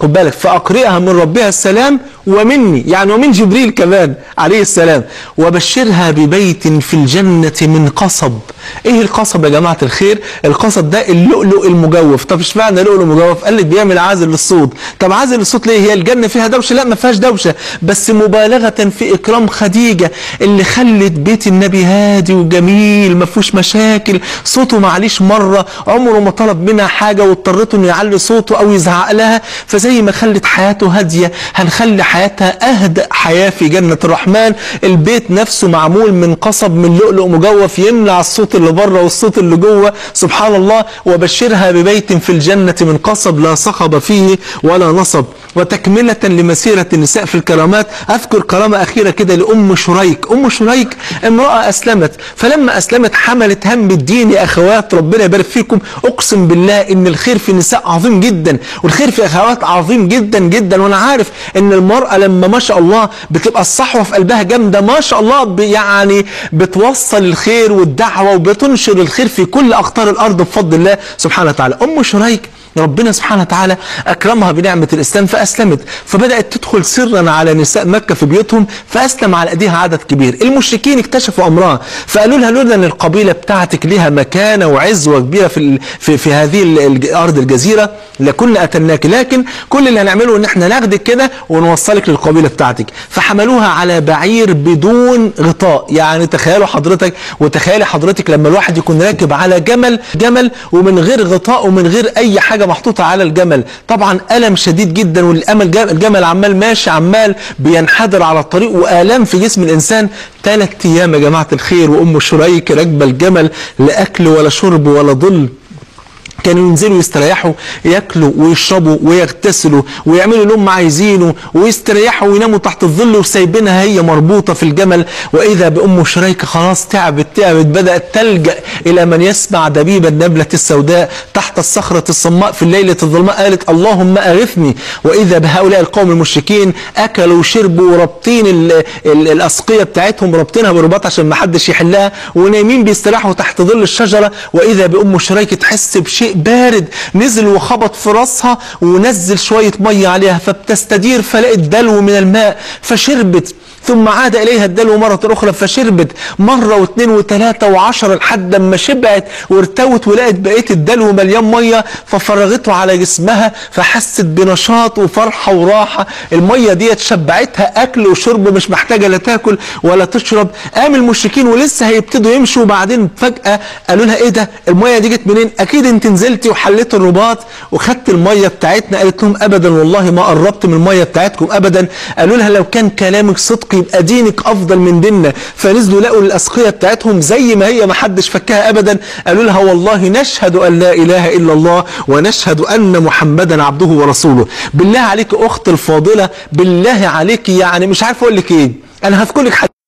خد بالك فأقرئها من ربها السلام ومني يعني ومن جبريل كمان عليه السلام وبشرها ببيت في الجنة من قصب ايه القصب يا جماعة الخير القصب ده اللؤلؤ المجوف طب اشمعنى لؤلؤ مجوف قال لك بيعمل عازل للصوت طب عازل للصوت ليه هي الجنة فيها دوشة لا ما فيهاش دوشة بس مبالغة في إكرام خديجة اللي خلت بيت النبي هادي وجميل ما فيهوش مشاكل صوته معليش مرة عمره ما طلب منها حاجة واضطرته انه يعلي صوته او يزعق لها فزي ما خلت حياته هادية هنخلي حياتها اهدأ حياة في جنة الرحمن البيت نفسه معمول من قصب من لؤلؤ مجوف يمنع الصوت اللي بره والصوت اللي جوه سبحان الله وبشرها ببيت في الجنة من قصب لا صخب فيه ولا نصب وتكملة لمسيرة النساء في الكرامات أذكر كرامة أخيرة كده لأم شريك أم شريك امرأة أسلمت فلما أسلمت حملت هم الدين يا أخوات ربنا يبارك فيكم أقسم بالله إن الخير في النساء عظيم جدا والخير في أخوات عظيم جدا جدا وأنا عارف إن المرأة لما ما شاء الله بتبقى الصحوة في قلبها جامدة ما شاء الله ب- يعني بتوصل الخير والدعوة وبتنشر الخير في كل أقطار الأرض بفضل الله سبحانه وتعالى أم شريك ربنا سبحانه وتعالى أكرمها بنعمة الإسلام فأسلمت فبدأت تدخل سرا على نساء مكة في بيوتهم فأسلم على أيديها عدد كبير المشركين اكتشفوا أمرها فقالوا لها لولا أن القبيلة بتاعتك ليها مكانة وعزوة كبيرة في, ال- في, في هذه ال- الج- أرض الجزيرة لكنا أتناك لكن كل اللي هنعمله أن احنا ناخدك كده ونوصلك للقبيلة بتاعتك فحملوها على بعير بدون غطاء يعني تخيلوا حضرتك وتخيلي حضرتك لما الواحد يكون راكب على جمل جمل ومن غير غطاء ومن غير أي حاجة محطوطة على الجمل طبعا ألم شديد جدا والأمل جم- الجمل عمال ماشي عمال بينحدر على الطريق وآلام في جسم الإنسان ثلاث أيام يا جماعة الخير وأم شريك راكبة الجمل لا أكل ولا شرب ولا ظل كانوا ينزلوا يستريحوا ياكلوا ويشربوا ويغتسلوا ويعملوا اللي هم عايزينه ويستريحوا ويناموا تحت الظل وسايبينها هي مربوطه في الجمل واذا بام شريكه خلاص تعبت تعبت بدات تلجا الى من يسمع دبيب النبله السوداء تحت الصخره الصماء في الليله الظلماء قالت اللهم اغثني واذا بهؤلاء القوم المشركين اكلوا وشربوا ورابطين ال- ال- الاسقيه بتاعتهم رابطينها برباط عشان ما حدش يحلها ونايمين بيستراحوا تحت ظل الشجره واذا بام شريكه تحس بشيء بارد نزل وخبط في راسها ونزل شويه ميه عليها فبتستدير فلقت دلو من الماء فشربت ثم عاد إليها الدلو مرة أخرى فشربت مرة واثنين وثلاثة وعشرة لحد ما شبعت وارتوت ولقت بقية الدلو مليان مية ففرغته على جسمها فحست بنشاط وفرحة وراحة المية ديت شبعتها أكل وشرب مش محتاجة لا تاكل ولا تشرب قام المشركين ولسه هيبتدوا يمشوا وبعدين فجأة قالوا لها إيه ده المية دي جت منين أكيد أنت نزلتي وحليت الرباط وخدت المية بتاعتنا قالت لهم أبدا والله ما قربت من المية بتاعتكم أبدا قالوا لها لو كان كلامك صدق يبقى دينك أفضل من ديننا فنزلوا لقوا الأسقية بتاعتهم زي ما هي ما حدش فكها أبدا قالوا لها والله نشهد أن لا إله إلا الله ونشهد أن محمدا عبده ورسوله بالله عليك أخت الفاضلة بالله عليك يعني مش عارف أقول لك إيه أنا هذكر لك حديث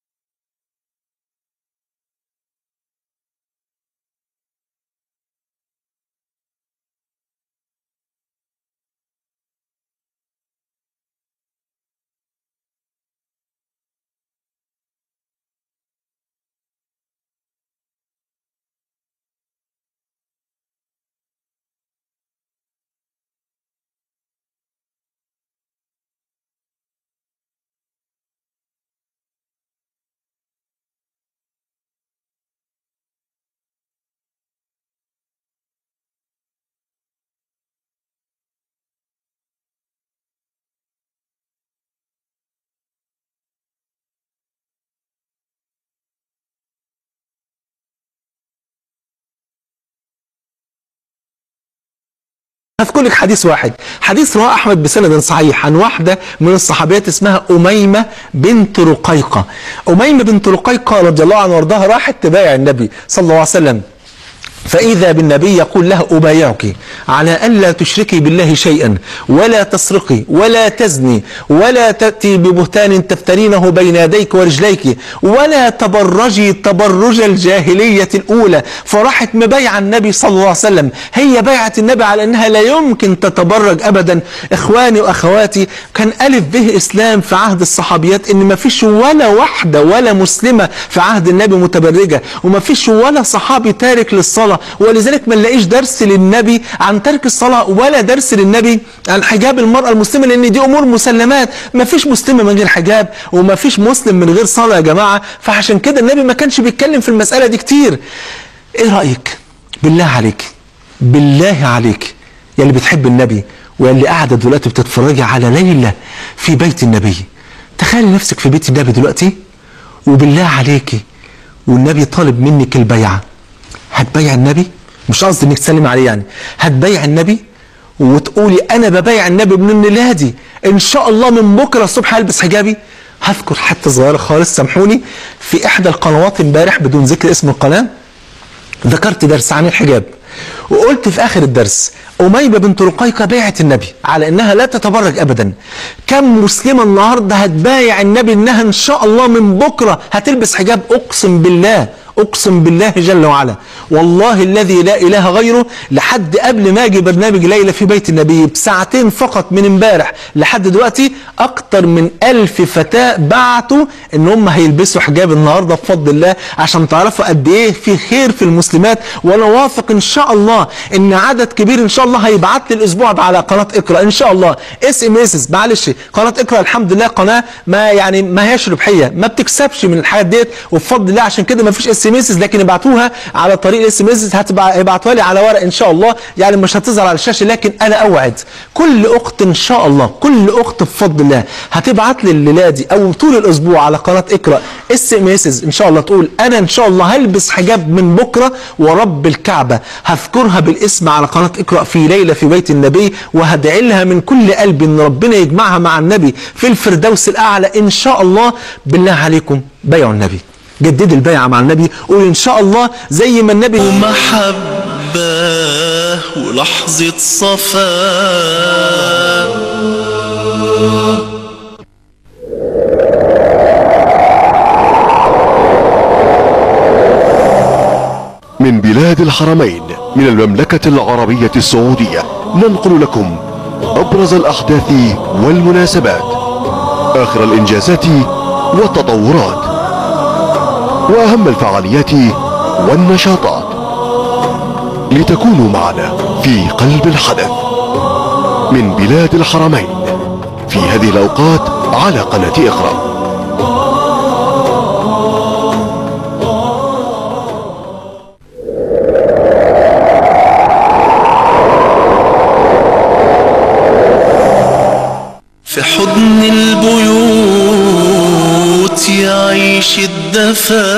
هذكر لك حديث واحد حديث رواه احمد بسند صحيح عن واحده من الصحابيات اسمها اميمه بنت رقيقه اميمه بنت رقيقه رضي الله عنها وارضاها راحت تبايع النبي صلى الله عليه وسلم فإذا بالنبي يقول لها أبايعك على ألا تشركي بالله شيئا ولا تسرقي ولا تزني ولا تأتي ببهتان تفترينه بين يديك ورجليك ولا تبرجي تبرج الجاهلية الأولى فراحت مبايعة النبي صلى الله عليه وسلم هي بايعة النبي على أنها لا يمكن تتبرج أبدا إخواني وأخواتي كان ألف به إسلام في عهد الصحابيات إن ما فيش ولا واحدة ولا مسلمة في عهد النبي متبرجة وما فيش ولا صحابي تارك للصلاة الصلاة ولذلك ما نلاقيش درس للنبي عن ترك الصلاة ولا درس للنبي عن حجاب المرأة المسلمة لأن دي أمور مسلمات ما فيش مسلمة من غير حجاب وما فيش مسلم من غير صلاة يا جماعة فعشان كده النبي ما كانش بيتكلم في المسألة دي كتير ايه رأيك بالله عليك بالله عليك يا اللي بتحب النبي ويا اللي قاعدة دلوقتي بتتفرجي على ليلة في بيت النبي تخيلي نفسك في بيت النبي دلوقتي وبالله عليكي والنبي طالب منك البيعة هتبيع النبي مش قصدي انك تسلم عليه يعني هتبيع النبي وتقولي انا ببيع النبي من ميلادي ان شاء الله من بكره الصبح هلبس حجابي هذكر حته صغيره خالص سامحوني في احدى القنوات امبارح بدون ذكر اسم القناه ذكرت درس عن الحجاب وقلت في اخر الدرس أميمة بنت رقيقة بايعت النبي على انها لا تتبرج ابدا كم مسلمة النهاردة هتبايع النبي انها ان شاء الله من بكرة هتلبس حجاب اقسم بالله اقسم بالله جل وعلا والله الذي لا اله غيره لحد قبل ما اجي برنامج ليلى في بيت النبي بساعتين فقط من امبارح لحد دلوقتي اكتر من ألف فتاة بعتوا ان هم هيلبسوا حجاب النهارده بفضل الله عشان تعرفوا قد ايه في خير في المسلمات وانا واثق ان شاء الله ان عدد كبير ان شاء الله هيبعت لي الاسبوع ده على قناه اقرا ان شاء الله اس ام اس معلش قناه اقرا الحمد لله قناه ما يعني ما هياش ربحيه ما بتكسبش من الحاجات ديت وبفضل الله عشان كده ما فيش اس ام اس لكن ابعتوها على طريق الاس ام اس هتبقى ابعتوها لي على ورق ان شاء الله يعني مش هتظهر على الشاشه لكن انا اوعد كل اخت ان شاء الله كل اخت بفضل الله هتبعت لي الليله دي او طول الاسبوع على قناه اقرا اس ام اس ان شاء الله تقول انا ان شاء الله هلبس حجاب من بكره ورب الكعبه هذكرها بالاسم على قناه اقرا في ليله في بيت النبي وهدعي لها من كل قلبي ان ربنا يجمعها مع النبي في الفردوس الاعلى ان شاء الله بالله عليكم بيعوا النبي جددوا البيعه مع النبي قول ان شاء الله زي ما النبي ومحبة ولحظة صفاء من بلاد الحرمين من المملكة العربية السعودية ننقل لكم أبرز الأحداث والمناسبات آخر الإنجازات والتطورات وأهم الفعاليات والنشاطات لتكونوا معنا في قلب الحدث من بلاد الحرمين في هذه الأوقات على قناة إقرأ في حضن البيوت يعيش الدفا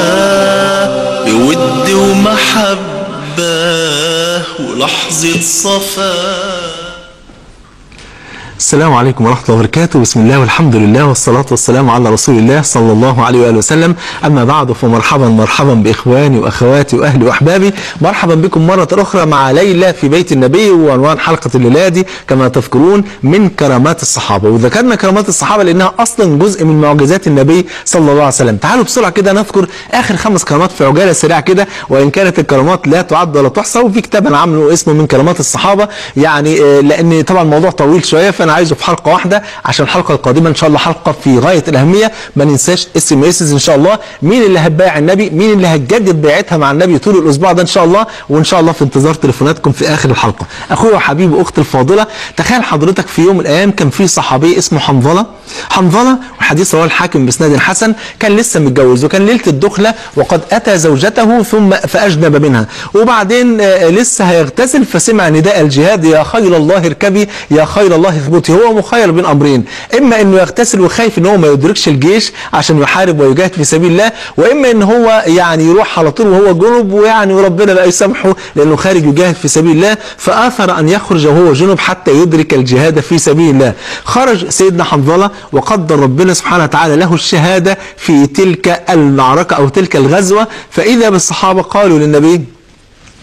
بود ومحبة ولحظة صفاء السلام عليكم ورحمة الله وبركاته بسم الله والحمد لله والصلاة والسلام على رسول الله صلى الله عليه وآله وسلم أما بعد فمرحبا مرحبا بإخواني وأخواتي وأهلي وأحبابي مرحبا بكم مرة أخرى مع ليلى في بيت النبي وعنوان حلقة الليلة دي كما تذكرون من كرامات الصحابة وذكرنا كرامات الصحابة لأنها أصلا جزء من معجزات النبي صلى الله عليه وسلم تعالوا بسرعة كده نذكر آخر خمس كرامات في عجالة سريعة كده وإن كانت الكرامات لا تعد ولا تحصى وفي كتاب أنا عامله اسمه من كرامات الصحابة يعني آه، لأن طبعا الموضوع طويل شوية فأنا عايزه في حلقة واحدة عشان الحلقة القادمة إن شاء الله حلقة في غاية الأهمية ما ننساش اس ام اس إن شاء الله مين اللي هتبايع النبي مين اللي هتجدد بيعتها مع النبي طول الأسبوع ده إن شاء الله وإن شاء الله في انتظار تليفوناتكم في آخر الحلقة أخويا وحبيبي وأختي الفاضلة تخيل حضرتك في يوم من الأيام كان في صحابي اسمه حنظلة حنظلة والحديث رواه الحاكم بإسناد حسن كان لسه متجوز وكان ليلة الدخلة وقد أتى زوجته ثم فأجنب منها وبعدين آه، لسه هيغتسل فسمع نداء الجهاد يا خير الله اركبي يا خير الله اثبتي هو مخير بين أمرين إما إنه يغتسل وخايف إن هو ما يدركش الجيش عشان يحارب ويجاهد في سبيل الله وإما إن هو يعني يروح على طول وهو جنب ويعني وربنا بقى يسامحه لأنه خارج يجاهد في سبيل الله فآثر أن يخرج وهو جنب حتى يدرك الجهاد في سبيل الله خرج سيدنا حنظلة وقدر ربنا سبحانه وتعالى له الشهادة في تلك المعركة أو تلك الغزوة فإذا بالصحابة قالوا للنبي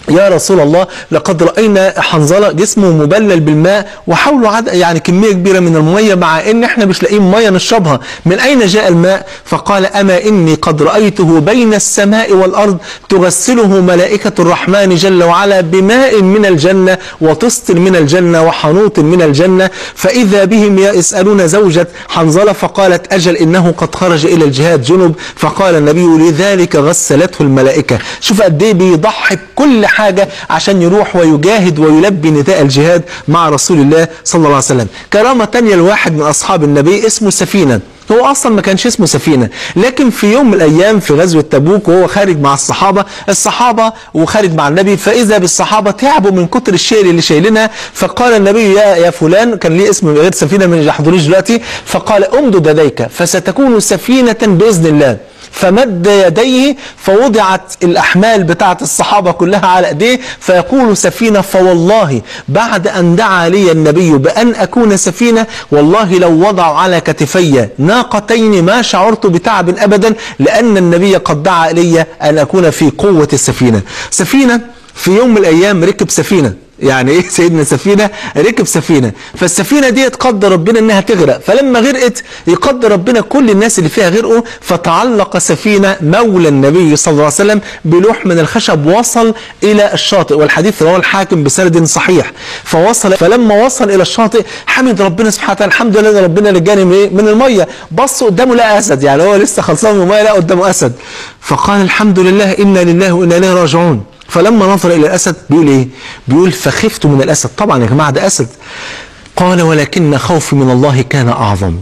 يا رسول الله لقد رأينا حنظلة جسمه مبلل بالماء وحوله عد يعني كمية كبيرة من المية مع ان احنا مش لاقيين مية نشربها من اين جاء الماء فقال اما اني قد رأيته بين السماء والارض تغسله ملائكة الرحمن جل وعلا بماء من الجنة وطست من الجنة وحنوط من الجنة فاذا بهم يسألون زوجة حنظلة فقالت اجل انه قد خرج الى الجهاد جنب فقال النبي لذلك غسلته الملائكة شوف قد ايه بيضحي بكل حاجة عشان يروح ويجاهد ويلبي نداء الجهاد مع رسول الله صلى الله عليه وسلم كرامة تانية لواحد من أصحاب النبي اسمه سفينة هو اصلا ما كانش اسمه سفينه لكن في يوم من الايام في غزوه تبوك وهو خارج مع الصحابه الصحابه وخارج مع النبي فاذا بالصحابه تعبوا من كتر الشيل اللي شايلينها فقال النبي يا يا فلان كان ليه اسم غير سفينه ما يحضرنيش دلوقتي فقال امدد يديك فستكون سفينه باذن الله فمد يديه فوضعت الأحمال بتاعت الصحابة كلها على ايديه فيقول سفينة فوالله بعد أن دعا لي النبي بأن أكون سفينة والله لو وضعوا على كتفي ناقتين ما شعرت بتعب أبدا لأن النبي قد دعا لي أن أكون في قوة السفينة سفينة في يوم من الأيام ركب سفينة يعني ايه سيدنا سفينة ركب سفينة فالسفينة دي قدر ربنا انها تغرق فلما غرقت يقدر ربنا كل الناس اللي فيها غرقوا فتعلق سفينة مولى النبي صلى الله عليه وسلم بلوح من الخشب وصل الى الشاطئ والحديث رواه الحاكم بسند صحيح فوصل فلما وصل الى الشاطئ حمد ربنا سبحانه وتعالى الحمد لله ان ربنا نجاني من, إيه؟ من المية بص قدامه لقى اسد يعني هو لسه خلصان من المية لقى قدامه اسد فقال الحمد لله انا لله وانا اليه راجعون فلما نظر إلى الأسد بيقول إيه بيقول فخفت من الأسد طبعا يا جماعة ده أسد قال ولكن خوفي من الله كان أعظم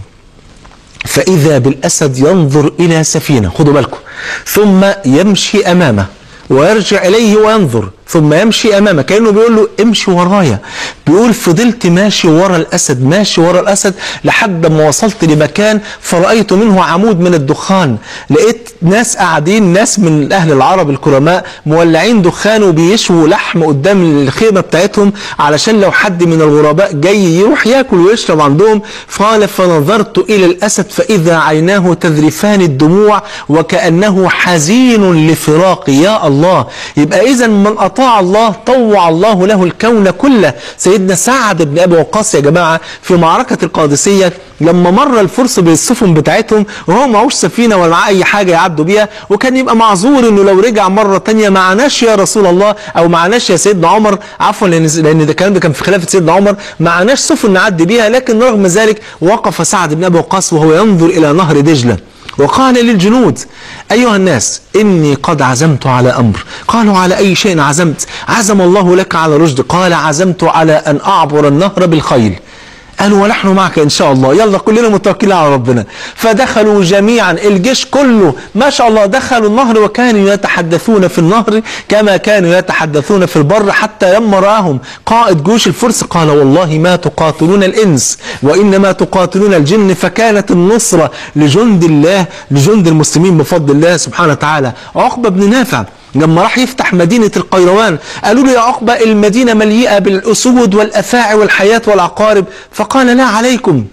فإذا بالأسد ينظر إلى سفينة خدوا بالكم ثم يمشي أمامه ويرجع إليه وينظر ثم يمشي أمامه كأنه بيقول له امشي ورايا بيقول فضلت ماشي ورا الأسد ماشي ورا الأسد لحد ما وصلت لمكان فرأيت منه عمود من الدخان لقيت ناس قاعدين ناس من أهل العرب الكرماء مولعين دخان وبيشووا لحم قدام الخيمة بتاعتهم علشان لو حد من الغرباء جاي يروح ياكل ويشرب عندهم قال فنظرت إلى الأسد فإذا عيناه تذرفان الدموع وكأنه حزين لفراقي يا الله يبقى إذا من أطاع الله طوع الله له الكون كله سيدنا سعد بن أبي وقاص يا جماعة في معركة القادسية لما مر الفرس بالسفن بتاعتهم وهو معهوش سفينة ولا معاه أي حاجة يعدوا بيها وكان يبقى معذور إنه لو رجع مرة تانية معناش يا رسول الله أو معناش يا سيدنا عمر عفوا لأن لأن ده الكلام ده كان في خلافة سيدنا عمر معناش سفن نعدي بيها لكن رغم ذلك وقف سعد بن أبي وقاص وهو ينظر إلى نهر دجلة وقال للجنود أيها الناس إني قد عزمت على أمر قالوا على أي شيء عزمت عزم الله لك على رشد قال عزمت على أن أعبر النهر بالخيل قالوا ونحن معك إن شاء الله يلا كلنا متوكلين على ربنا فدخلوا جميعا الجيش كله ما شاء الله دخلوا النهر وكانوا يتحدثون في النهر كما كانوا يتحدثون في البر حتى لما رآهم قائد جيوش الفرس قال والله ما تقاتلون الإنس وإنما تقاتلون الجن فكانت النصرة لجند الله لجند المسلمين بفضل الله سبحانه وتعالى عقبة بن نافع لما راح يفتح مدينة القيروان قالوا له يا عقبة المدينة مليئة بالأسود والأفاعي والحياة والعقارب فقال لا عليكم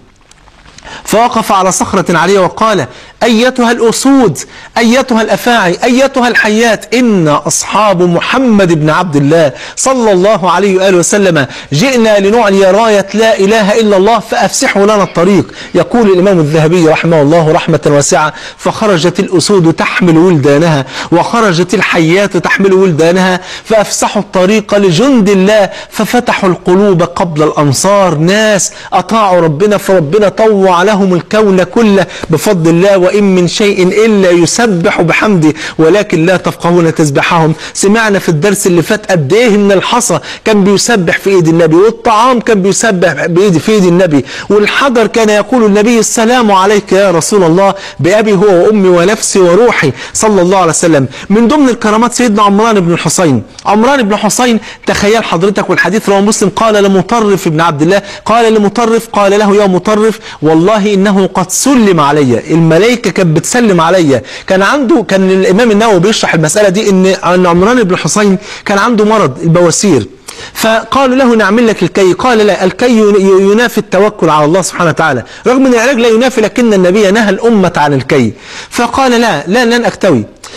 فوقف على صخرة عالية وقال أيتها الأسود أيتها الأفاعي أيتها الحيات إن أصحاب محمد بن عبد الله صلى الله عليه وآله وسلم جئنا لنعلي راية لا إله إلا الله فأفسحوا لنا الطريق يقول الإمام الذهبي رحمه الله رحمة واسعة فخرجت الأسود تحمل ولدانها وخرجت الحيات تحمل ولدانها فأفسحوا الطريق لجند الله ففتحوا القلوب قبل الأنصار ناس أطاعوا ربنا فربنا طوع لهم الكون كله بفضل الله وإن من شيء إلا يسبح بحمده ولكن لا تفقهون تسبحهم سمعنا في الدرس اللي فات قد إيه من الحصى كان بيسبح في إيد النبي والطعام كان بيسبح بإيد في إيد النبي والحجر كان يقول النبي السلام عليك يا رسول الله بأبي هو وأمي ونفسي وروحي صلى الله عليه وسلم من ضمن الكرامات سيدنا عمران بن الحسين عمران بن حسين تخيل حضرتك والحديث رواه مسلم قال لمطرف بن عبد الله قال لمطرف قال له يا مطرف والله إنه قد سلم علي الملائكة كانت بتسلم عليا كان عنده كان الإمام النووي بيشرح المسألة دي إن أن عمران بن الحسين كان عنده مرض البواسير فقالوا له نعمل لك الكي قال لا الكي ينافي التوكل على الله سبحانه وتعالى رغم ان العلاج لا ينافي لكن النبي نهى الأمة عن الكي فقال لا لا لن أكتوي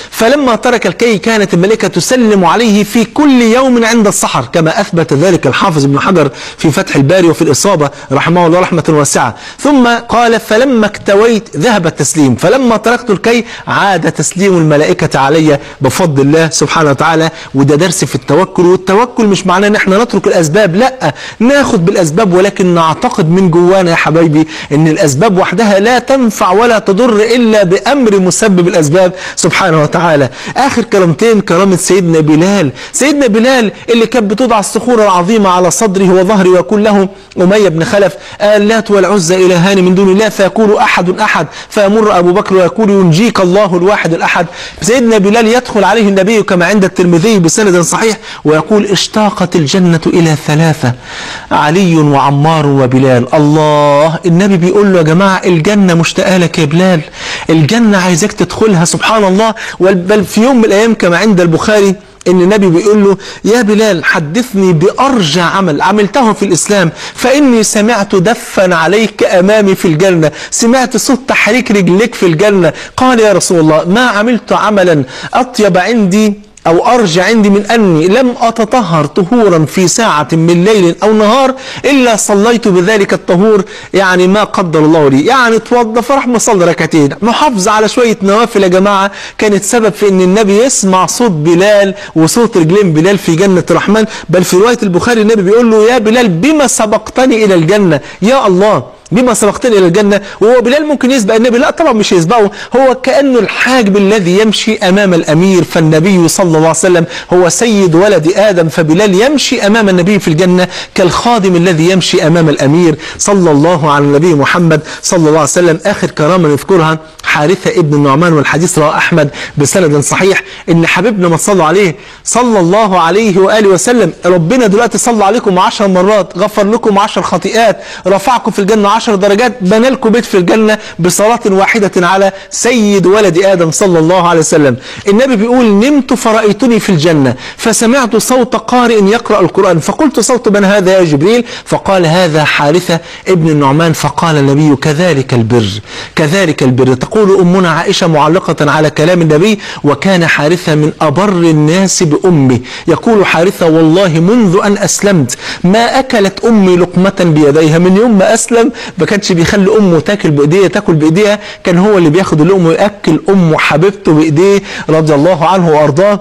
فلما ترك الكي كانت الملائكة تسلم عليه في كل يوم عند السحر كما أثبت ذلك الحافظ ابن حجر في فتح الباري وفي الإصابة رحمه الله رحمة واسعة ثم قال فلما اكتويت ذهب التسليم فلما تركت الكي عاد تسليم الملائكة علي بفضل الله سبحانه وتعالى وده درس في التوكل والتوكل مش معناه ان احنا نترك الاسباب لا ناخد بالاسباب ولكن نعتقد من جوانا يا حبايبي ان الاسباب وحدها لا تنفع ولا تضر الا بامر مسبب الاسباب سبحانه وتعالى اخر كلمتين كرامة سيدنا بلال سيدنا بلال اللي كانت بتوضع الصخور العظيمة على صدره وظهره ويقول له أمية بن خلف اللات والعزى إلهان من دون الله فيقول أحد أحد فيمر أبو بكر ويقول ينجيك الله الواحد الأحد سيدنا بلال يدخل عليه النبي كما عند الترمذي بسند صحيح ويقول اشتاقت الجنة إلى ثلاثة علي وعمار وبلال الله النبي بيقول له يا جماعة الجنة مشتاقة لك يا بلال الجنة عايزك تدخلها سبحان الله بل في يوم من الأيام كما عند البخاري ان النبي بيقول له يا بلال حدثني بأرجى عمل عملته في الإسلام فإني سمعت دفا عليك أمامي في الجنة سمعت صوت تحريك رجليك في الجنة قال يا رسول الله ما عملت عملا أطيب عندي أو أرجى عندي من أني لم أتطهر طهورا في ساعة من ليل أو نهار إلا صليت بذلك الطهور يعني ما قدر الله لي يعني اتوضى فراح مصلي ركعتين محافظة على شوية نوافل يا جماعة كانت سبب في أن النبي يسمع صوت بلال وصوت رجلين بلال في جنة الرحمن بل في رواية البخاري النبي بيقول له يا بلال بما سبقتني إلى الجنة يا الله بما سبقتني إلى الجنة وهو بلال ممكن يسبق النبي لا طبعا مش يسبقه هو كأنه الحاجب الذي يمشي أمام الأمير فالنبي صلى الله عليه وسلم هو سيد ولد آدم فبلال يمشي أمام النبي في الجنة كالخادم الذي يمشي أمام الأمير صلى الله على النبي محمد صلى الله عليه وسلم آخر كرامة نذكرها حارثة ابن النعمان والحديث رواه أحمد بسند صحيح إن حبيبنا ما صلوا عليه صلى الله عليه وآله وسلم ربنا دلوقتي صلى عليكم عشر مرات غفر لكم عشر خطيئات رفعكم في الجنة عشر درجات بنى لكم بيت في الجنة بصلاة واحدة على سيد ولد آدم صلى الله عليه وسلم النبي بيقول نمت فرأيتني في الجنة فسمعت صوت قارئ يقرأ القرآن فقلت صوت من هذا يا جبريل فقال هذا حارثة ابن النعمان فقال النبي كذلك البر كذلك البر تقول أمنا عائشة معلقة على كلام النبي وكان حارثة من أبر الناس بأمه يقول حارثة والله منذ أن أسلمت ما أكلت أمي لقمة بيديها من يوم ما أسلم ما كانش بيخلي أمه تاكل بإيديها تاكل بإيديها كان هو اللي بياخد اللقمة ويأكل أمه حبيبته بإيديه رضي الله عنه وأرضاه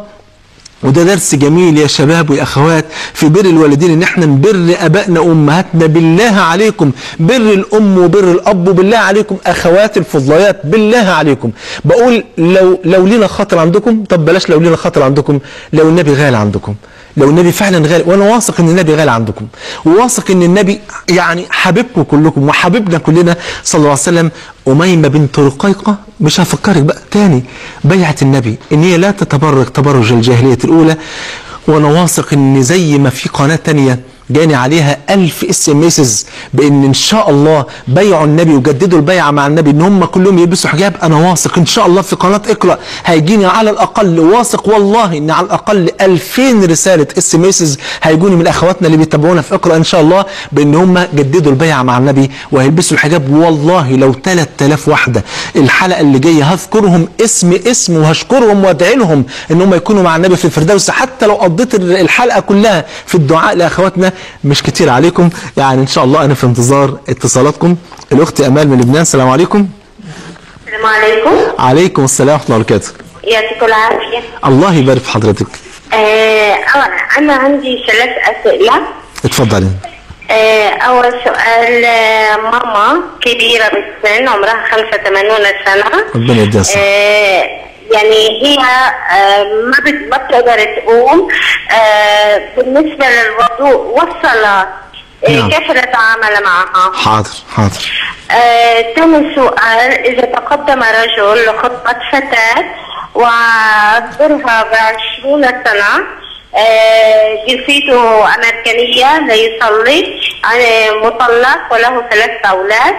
وده درس جميل يا شباب ويا اخوات في بر الوالدين ان احنا نبر ابائنا وامهاتنا بالله عليكم بر الام وبر الاب بالله عليكم اخوات الفضليات بالله عليكم بقول لو لو لينا خاطر عندكم طب بلاش لو لينا خاطر عندكم لو النبي غالي عندكم لو النبي فعلا غالي وانا واثق ان النبي غالي عندكم وواثق ان النبي يعني حبيبكم كلكم وحبيبنا كلنا صلى الله عليه وسلم أميمة بنت رقيقة مش هفكرك بقى تاني بيعة النبي ان هي لا تتبرج تبرج الجاهلية الأولى وانا واثق ان زي ما في قناة تانية جاني عليها ألف اس ام اسز بان ان شاء الله بيعوا النبي وجددوا البيعه مع النبي ان هم كلهم يلبسوا حجاب انا واثق ان شاء الله في قناه اقرا هيجيني على الاقل واثق والله ان على الاقل 2000 رساله اس ام اسز هيجوني من اخواتنا اللي بيتابعونا في اقرا ان شاء الله بان هم جددوا البيعه مع النبي وهيلبسوا الحجاب والله لو 3000 واحده الحلقه اللي جايه هذكرهم اسم اسم وهشكرهم وادعي لهم ان هم يكونوا مع النبي في الفردوس حتى لو قضيت الحلقه كلها في الدعاء لاخواتنا مش كتير عليكم يعني ان شاء الله انا في انتظار اتصالاتكم الاخت امال من لبنان السلام عليكم السلام عليكم عليكم السلام ورحمه الله وبركاته يعطيكم العافية الله يبارك في حضرتك آه أولا أنا عندي ثلاث أسئلة اتفضلي آه أول سؤال آه ماما كبيرة بالسن عمرها 85 سنة ربنا يديها الصحه آه يعني هي آه ما بت- ما بتقدر تقوم آه بالنسبة للوضوء والصلاة آه نعم. كيف نتعامل معها؟ حاضر حاضر آه، ثاني سؤال إذا تقدم رجل لخطبة فتاة وعبرها بعشرون سنة آه، جنسيته أمريكانية ليصلي آه، مطلق وله ثلاث أولاد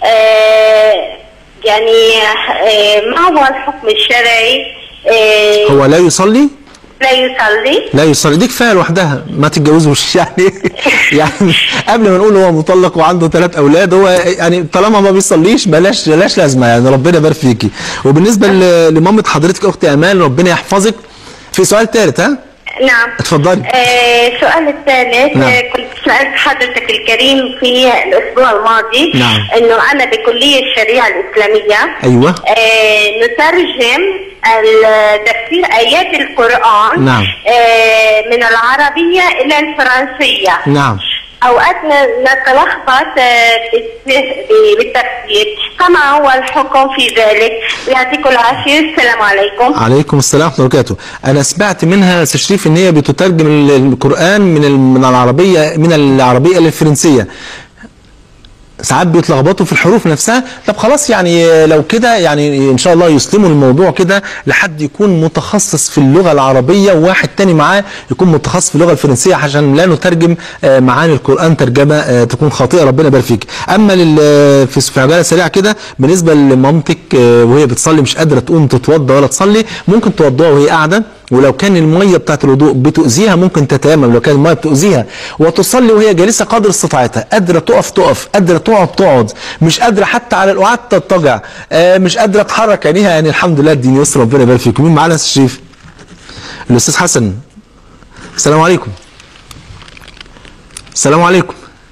آه، يعني آه، ما هو الحكم الشرعي آه، هو لا يصلي لا يصلي لا يصلي دي كفايه لوحدها ما تتجوزوش يعني يعني قبل ما نقول هو مطلق وعنده ثلاث اولاد هو يعني طالما ما بيصليش بلاش بلاش لازمه يعني ربنا يبارك فيكي وبالنسبه ل- لمامه حضرتك اختي امال ربنا يحفظك في سؤال ثالث ها نعم اتفضلي آه، السؤال الثالث نعم. آه، كنت سألت حضرتك الكريم في الأسبوع الماضي نعم. إنه أنا بكلية الشريعة الإسلامية ايوه آه، نترجم ال- تفسير آيات القرآن نعم. آه، من العربية إلى الفرنسية نعم أوقات ن- نتلخبط آه، بالت- بالتفسير فما هو الحكم في ذلك يعطيكم العافية السلام عليكم عليكم السلام ورحمه الله وبركاته انا سمعت منها تشريف ان هي بتترجم ال- القران من ال- من العربيه من العربيه الى الفرنسيه ساعات بيتلخبطوا في الحروف نفسها طب خلاص يعني لو كده يعني ان شاء الله يسلموا الموضوع كده لحد يكون متخصص في اللغه العربيه وواحد تاني معاه يكون متخصص في اللغه الفرنسيه عشان لا نترجم آه، معاني القران ترجمه آه، تكون خاطئه ربنا يبارك فيك اما لل- في في عجاله سريعه كده بالنسبه لمامتك آه، وهي بتصلي مش قادره تقوم تتوضا ولا تصلي ممكن توضاها وهي قاعده ولو كان الميه بتاعت الوضوء بتؤذيها ممكن تتيمم لو كان الميه بتؤذيها وتصلي وهي جالسه قدر استطاعتها قادره تقف تقف قادره تقعد تقعد مش قادره حتى على القعاد تضطجع آه مش قادره تحرك عينيها يعني الحمد لله الدين يسر ربنا يبارك فيكم مين معانا يا أستاذ شريف الاستاذ حسن السلام عليكم السلام عليكم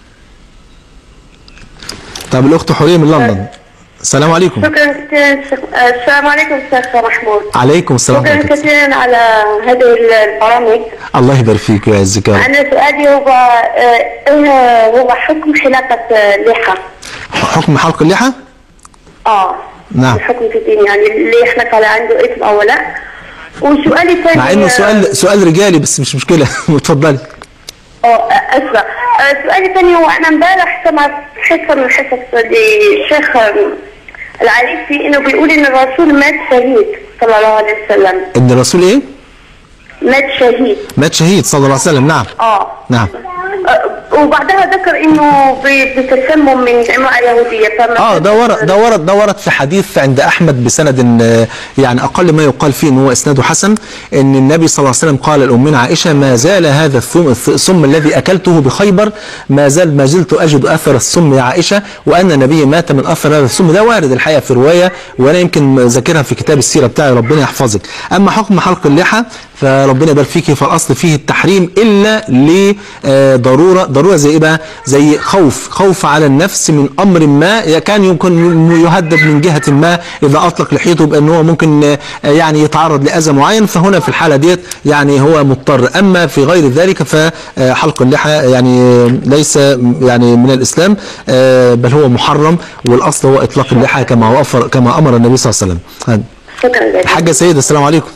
طب الاخت حوريه من لندن السلام عليكم شكرا كثيرا السلام عليكم استاذ محمود عليكم السلام شكرا عليكم كثيرا على هذه البرامج الله يبارك فيك ويعزك يا رب انا سؤالي هو آه، إيه هو حكم حلاقه آه، اللحى حكم حلق اللحى اه نعم. الحكم في الدين يعني اللي يحلق على عنده اثم او لا وسؤالي الثاني مع انه آه، سؤال سؤال رجالي بس مش مشكله اتفضلي اه اسفه آه، سؤالي الثاني هو انا امبارح سمعت حصه من حصص للشيخ آه، العريفي انه بيقول ان الرسول مات شهيد صلى الله عليه وسلم ان الرسول ايه مات شهيد مات شهيد صلى الله عليه وسلم نعم اه نعم آه، وبعدها ذكر انه ب- بتسمم من امراه يهوديه فما اه ده ورد ده ورد ده ورد في حديث عند احمد بسند آه، يعني اقل ما يقال فيه ان هو اسناده حسن ان النبي صلى الله عليه وسلم قال لامنا عائشه ما زال هذا الثم السم الذي اكلته بخيبر ما زال ما زلت اجد اثر السم يا عائشه وان النبي مات من اثر هذا السم ده وارد الحقيقه في روايه وانا يمكن ذاكرها في كتاب السيره بتاعي ربنا يحفظك اما حكم حلق اللحى فربنا يبارك فيك فالاصل فيه التحريم الا لضروره ضروره زي ايه بقى زي خوف خوف على النفس من امر ما كان يمكن يهدد من جهه ما اذا اطلق لحيته بان هو ممكن آه، يعني يتعرض لاذى معين فهنا في الحاله ديت يعني هو مضطر اما في غير ذلك فحلق اللحى يعني ليس يعني من الاسلام آه، بل هو محرم والاصل هو اطلاق اللحى كما هو أفر كما امر النبي صلى الله عليه وسلم شكرا جزيلا حاجه سيده السلام عليكم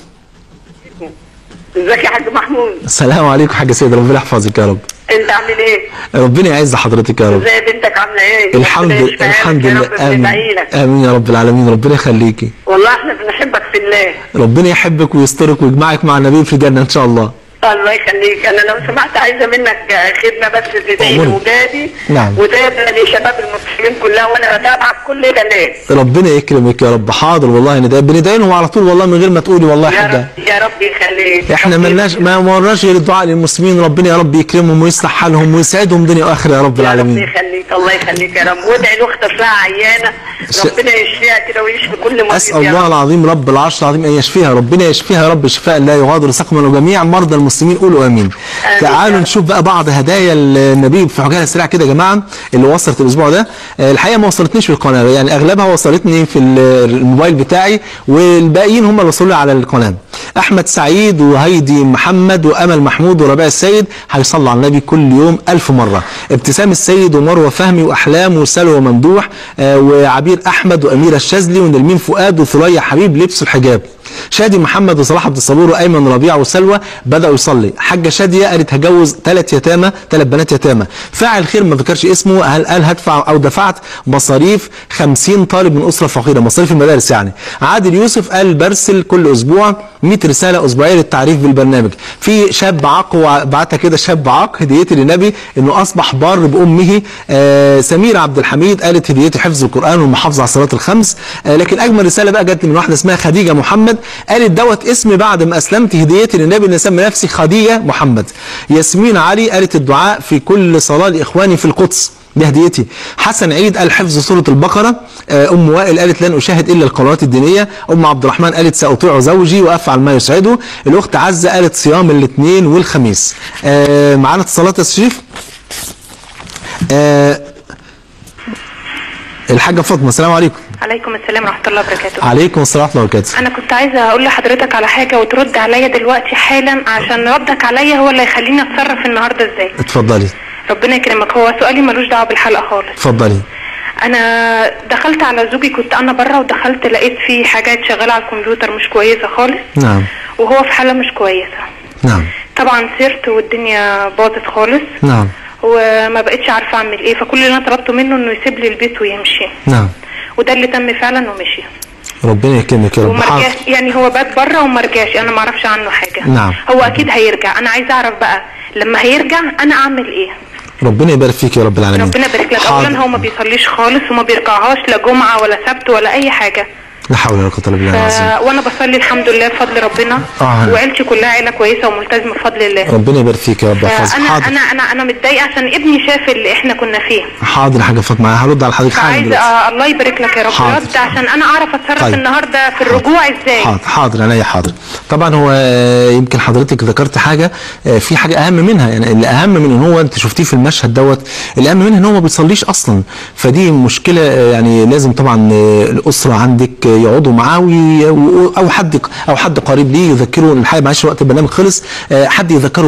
ازيك يا حاج محمود السلام عليكم حاجه سيده ربنا يحفظك يا رب انت عامل ايه؟ ربنا يعز حضرتك يا رب ازاي بنتك عامله ايه؟ الحمد ربنا يشفيها لك الحمد يا لله رب امين بندعي لك. امين يا رب العالمين ربنا يخليكي والله احنا بنحبك في الله ربنا يحبك ويسترك ويجمعك مع النبي في الجنه ان شاء الله الله يخليك انا لو سمحت عايزه منك خدمه بس تدعي أموري. لاولادي نعم. وتدعي لشباب المسلمين كلها وانا بتابعك كل قناه ربنا يكرمك يا رب حاضر والله ندعي بندعي لهم على طول والله من غير ما تقولي والله يا حاجه رب يا رب يخليك احنا رب ملناش ما ورناش غير الدعاء للمسلمين ربنا يا رب يكرمهم ويصلح حالهم ويسعدهم دنيا واخره يا رب يا رب العالمين يخليك الله يخليك يا رب وادعي لاختك اصلها عيانه ش- ربنا يشفيها كده ويشفي كل مريض اسال يا الله رب. العظيم رب العرش العظيم ان يشفيها ربنا يشفيها يا رب شفاء لا يغادر سقما وجميع مرضى المسلمين قولوا امين تعالوا يا رب. نشوف بقى بعض هدايا النبي في عجاله سريعه كده يا جماعه اللي وصلت الاسبوع ده آه، الحقيقه ما وصلتنيش في القناه يعني اغلبها وصلتني في ال- الموبايل بتاعي والباقيين هم اللي وصلوا لي على القناه احمد سعيد وهيدي محمد وامل محمود وربيع السيد هيصلوا على النبي كل يوم ألف مره ابتسام السيد ومروه فهمي واحلام وسلوى ممدوح آه، وعبير احمد واميره الشاذلي ونرمين فؤاد وثريا حبيب لبسوا الحجاب شادي محمد وصلاح عبد الصبور وايمن ربيع وسلوى بداوا يصلي حاجه شاديه قالت هجوز ثلاث يتامى ثلاث بنات يتامى فاعل خير ما ذكرش اسمه هل قال هدفع او دفعت مصاريف 50 طالب من اسره فقيره مصاريف المدارس يعني عادل يوسف قال برسل كل اسبوع 100 رساله اسبوعيه للتعريف بالبرنامج في شاب عاق وبعتها كده شاب عاق هديتي للنبي انه اصبح بار بامه آه سميره عبد الحميد قالت هديتي حفظ القران والمحافظه على الصلاه الخمس آه لكن اجمل رساله بقى جت لي من واحده اسمها خديجه محمد قالت دوت اسمي بعد ما اسلمت هديتي للنبي اللي سمى نفسي خديجه محمد ياسمين علي قالت الدعاء في كل صلاه لاخواني في القدس دي هديتي حسن عيد قال حفظ سورة البقرة آه، أم وائل قالت لن أشاهد إلا القنوات الدينية أم عبد الرحمن قالت سأطيع زوجي وأفعل ما يسعده الأخت عزة قالت صيام الاثنين والخميس آه، معانا اتصالات يا شريف آه، الحاجة فاطمة السلام عليكم عليكم السلام ورحمة الله وبركاته عليكم السلام ورحمة الله وبركاته أنا كنت عايزة أقول لحضرتك على حاجة وترد عليا دلوقتي حالا عشان ردك عليا هو اللي يخليني أتصرف النهاردة إزاي اتفضلي ربنا يكرمك هو سؤالي ملوش دعوة بالحلقة خالص اتفضلي أنا دخلت على زوجي كنت أنا بره ودخلت لقيت فيه حاجات شغالة على الكمبيوتر مش كويسة خالص نعم وهو في حالة مش كويسة نعم طبعا سرت والدنيا باظت خالص نعم وما بقتش عارفة أعمل إيه فكل اللي أنا طلبته منه إنه يسيب لي البيت ويمشي نعم وده اللي تم فعلا ومشي ربنا يكرمك يا رب وما حاضر رجعش يعني هو بات بره وما رجعش انا ما اعرفش عنه حاجه نعم. هو اكيد هيرجع انا عايزه اعرف بقى لما هيرجع انا اعمل ايه ربنا يبارك فيك يا رب العالمين ربنا يبارك لك حاضر. اولا هو ما بيصليش خالص وما بيركعهاش لا جمعه ولا سبت ولا اي حاجه لا حول ولا قوة إلا بالله العظيم ف... وانا بصلي الحمد لله بفضل ربنا آه. وعيلتي كلها عيله كويسه وملتزمه بفضل الله ربنا يبارك فيك يا رب يحفظك فانا حاضر انا انا انا متضايقه عشان ابني شاف اللي احنا كنا فيه حاضر يا حاجة فاطمة هرد على حضرتك حالا فعايزه دلوقتي آه الله يبارك لك يا رب حاضر. رد عشان انا اعرف اتصرف طيب. النهارده في الرجوع ازاي حاضر حاضر عينيا حاضر طبعا هو آه، يمكن حضرتك ذكرت حاجه آه، في حاجه اهم منها يعني الاهم من ان هو انت شفتيه في المشهد دوت الاهم منها ان هو ما بيصليش اصلا فدي مشكله آه، يعني لازم طبعا آه، الاسره عندك آه، يقعدوا معاه وي- و- او حد او حد قريب ليه يذكره الحقيقه معلش وقت البرنامج خلص آه، حد يذكره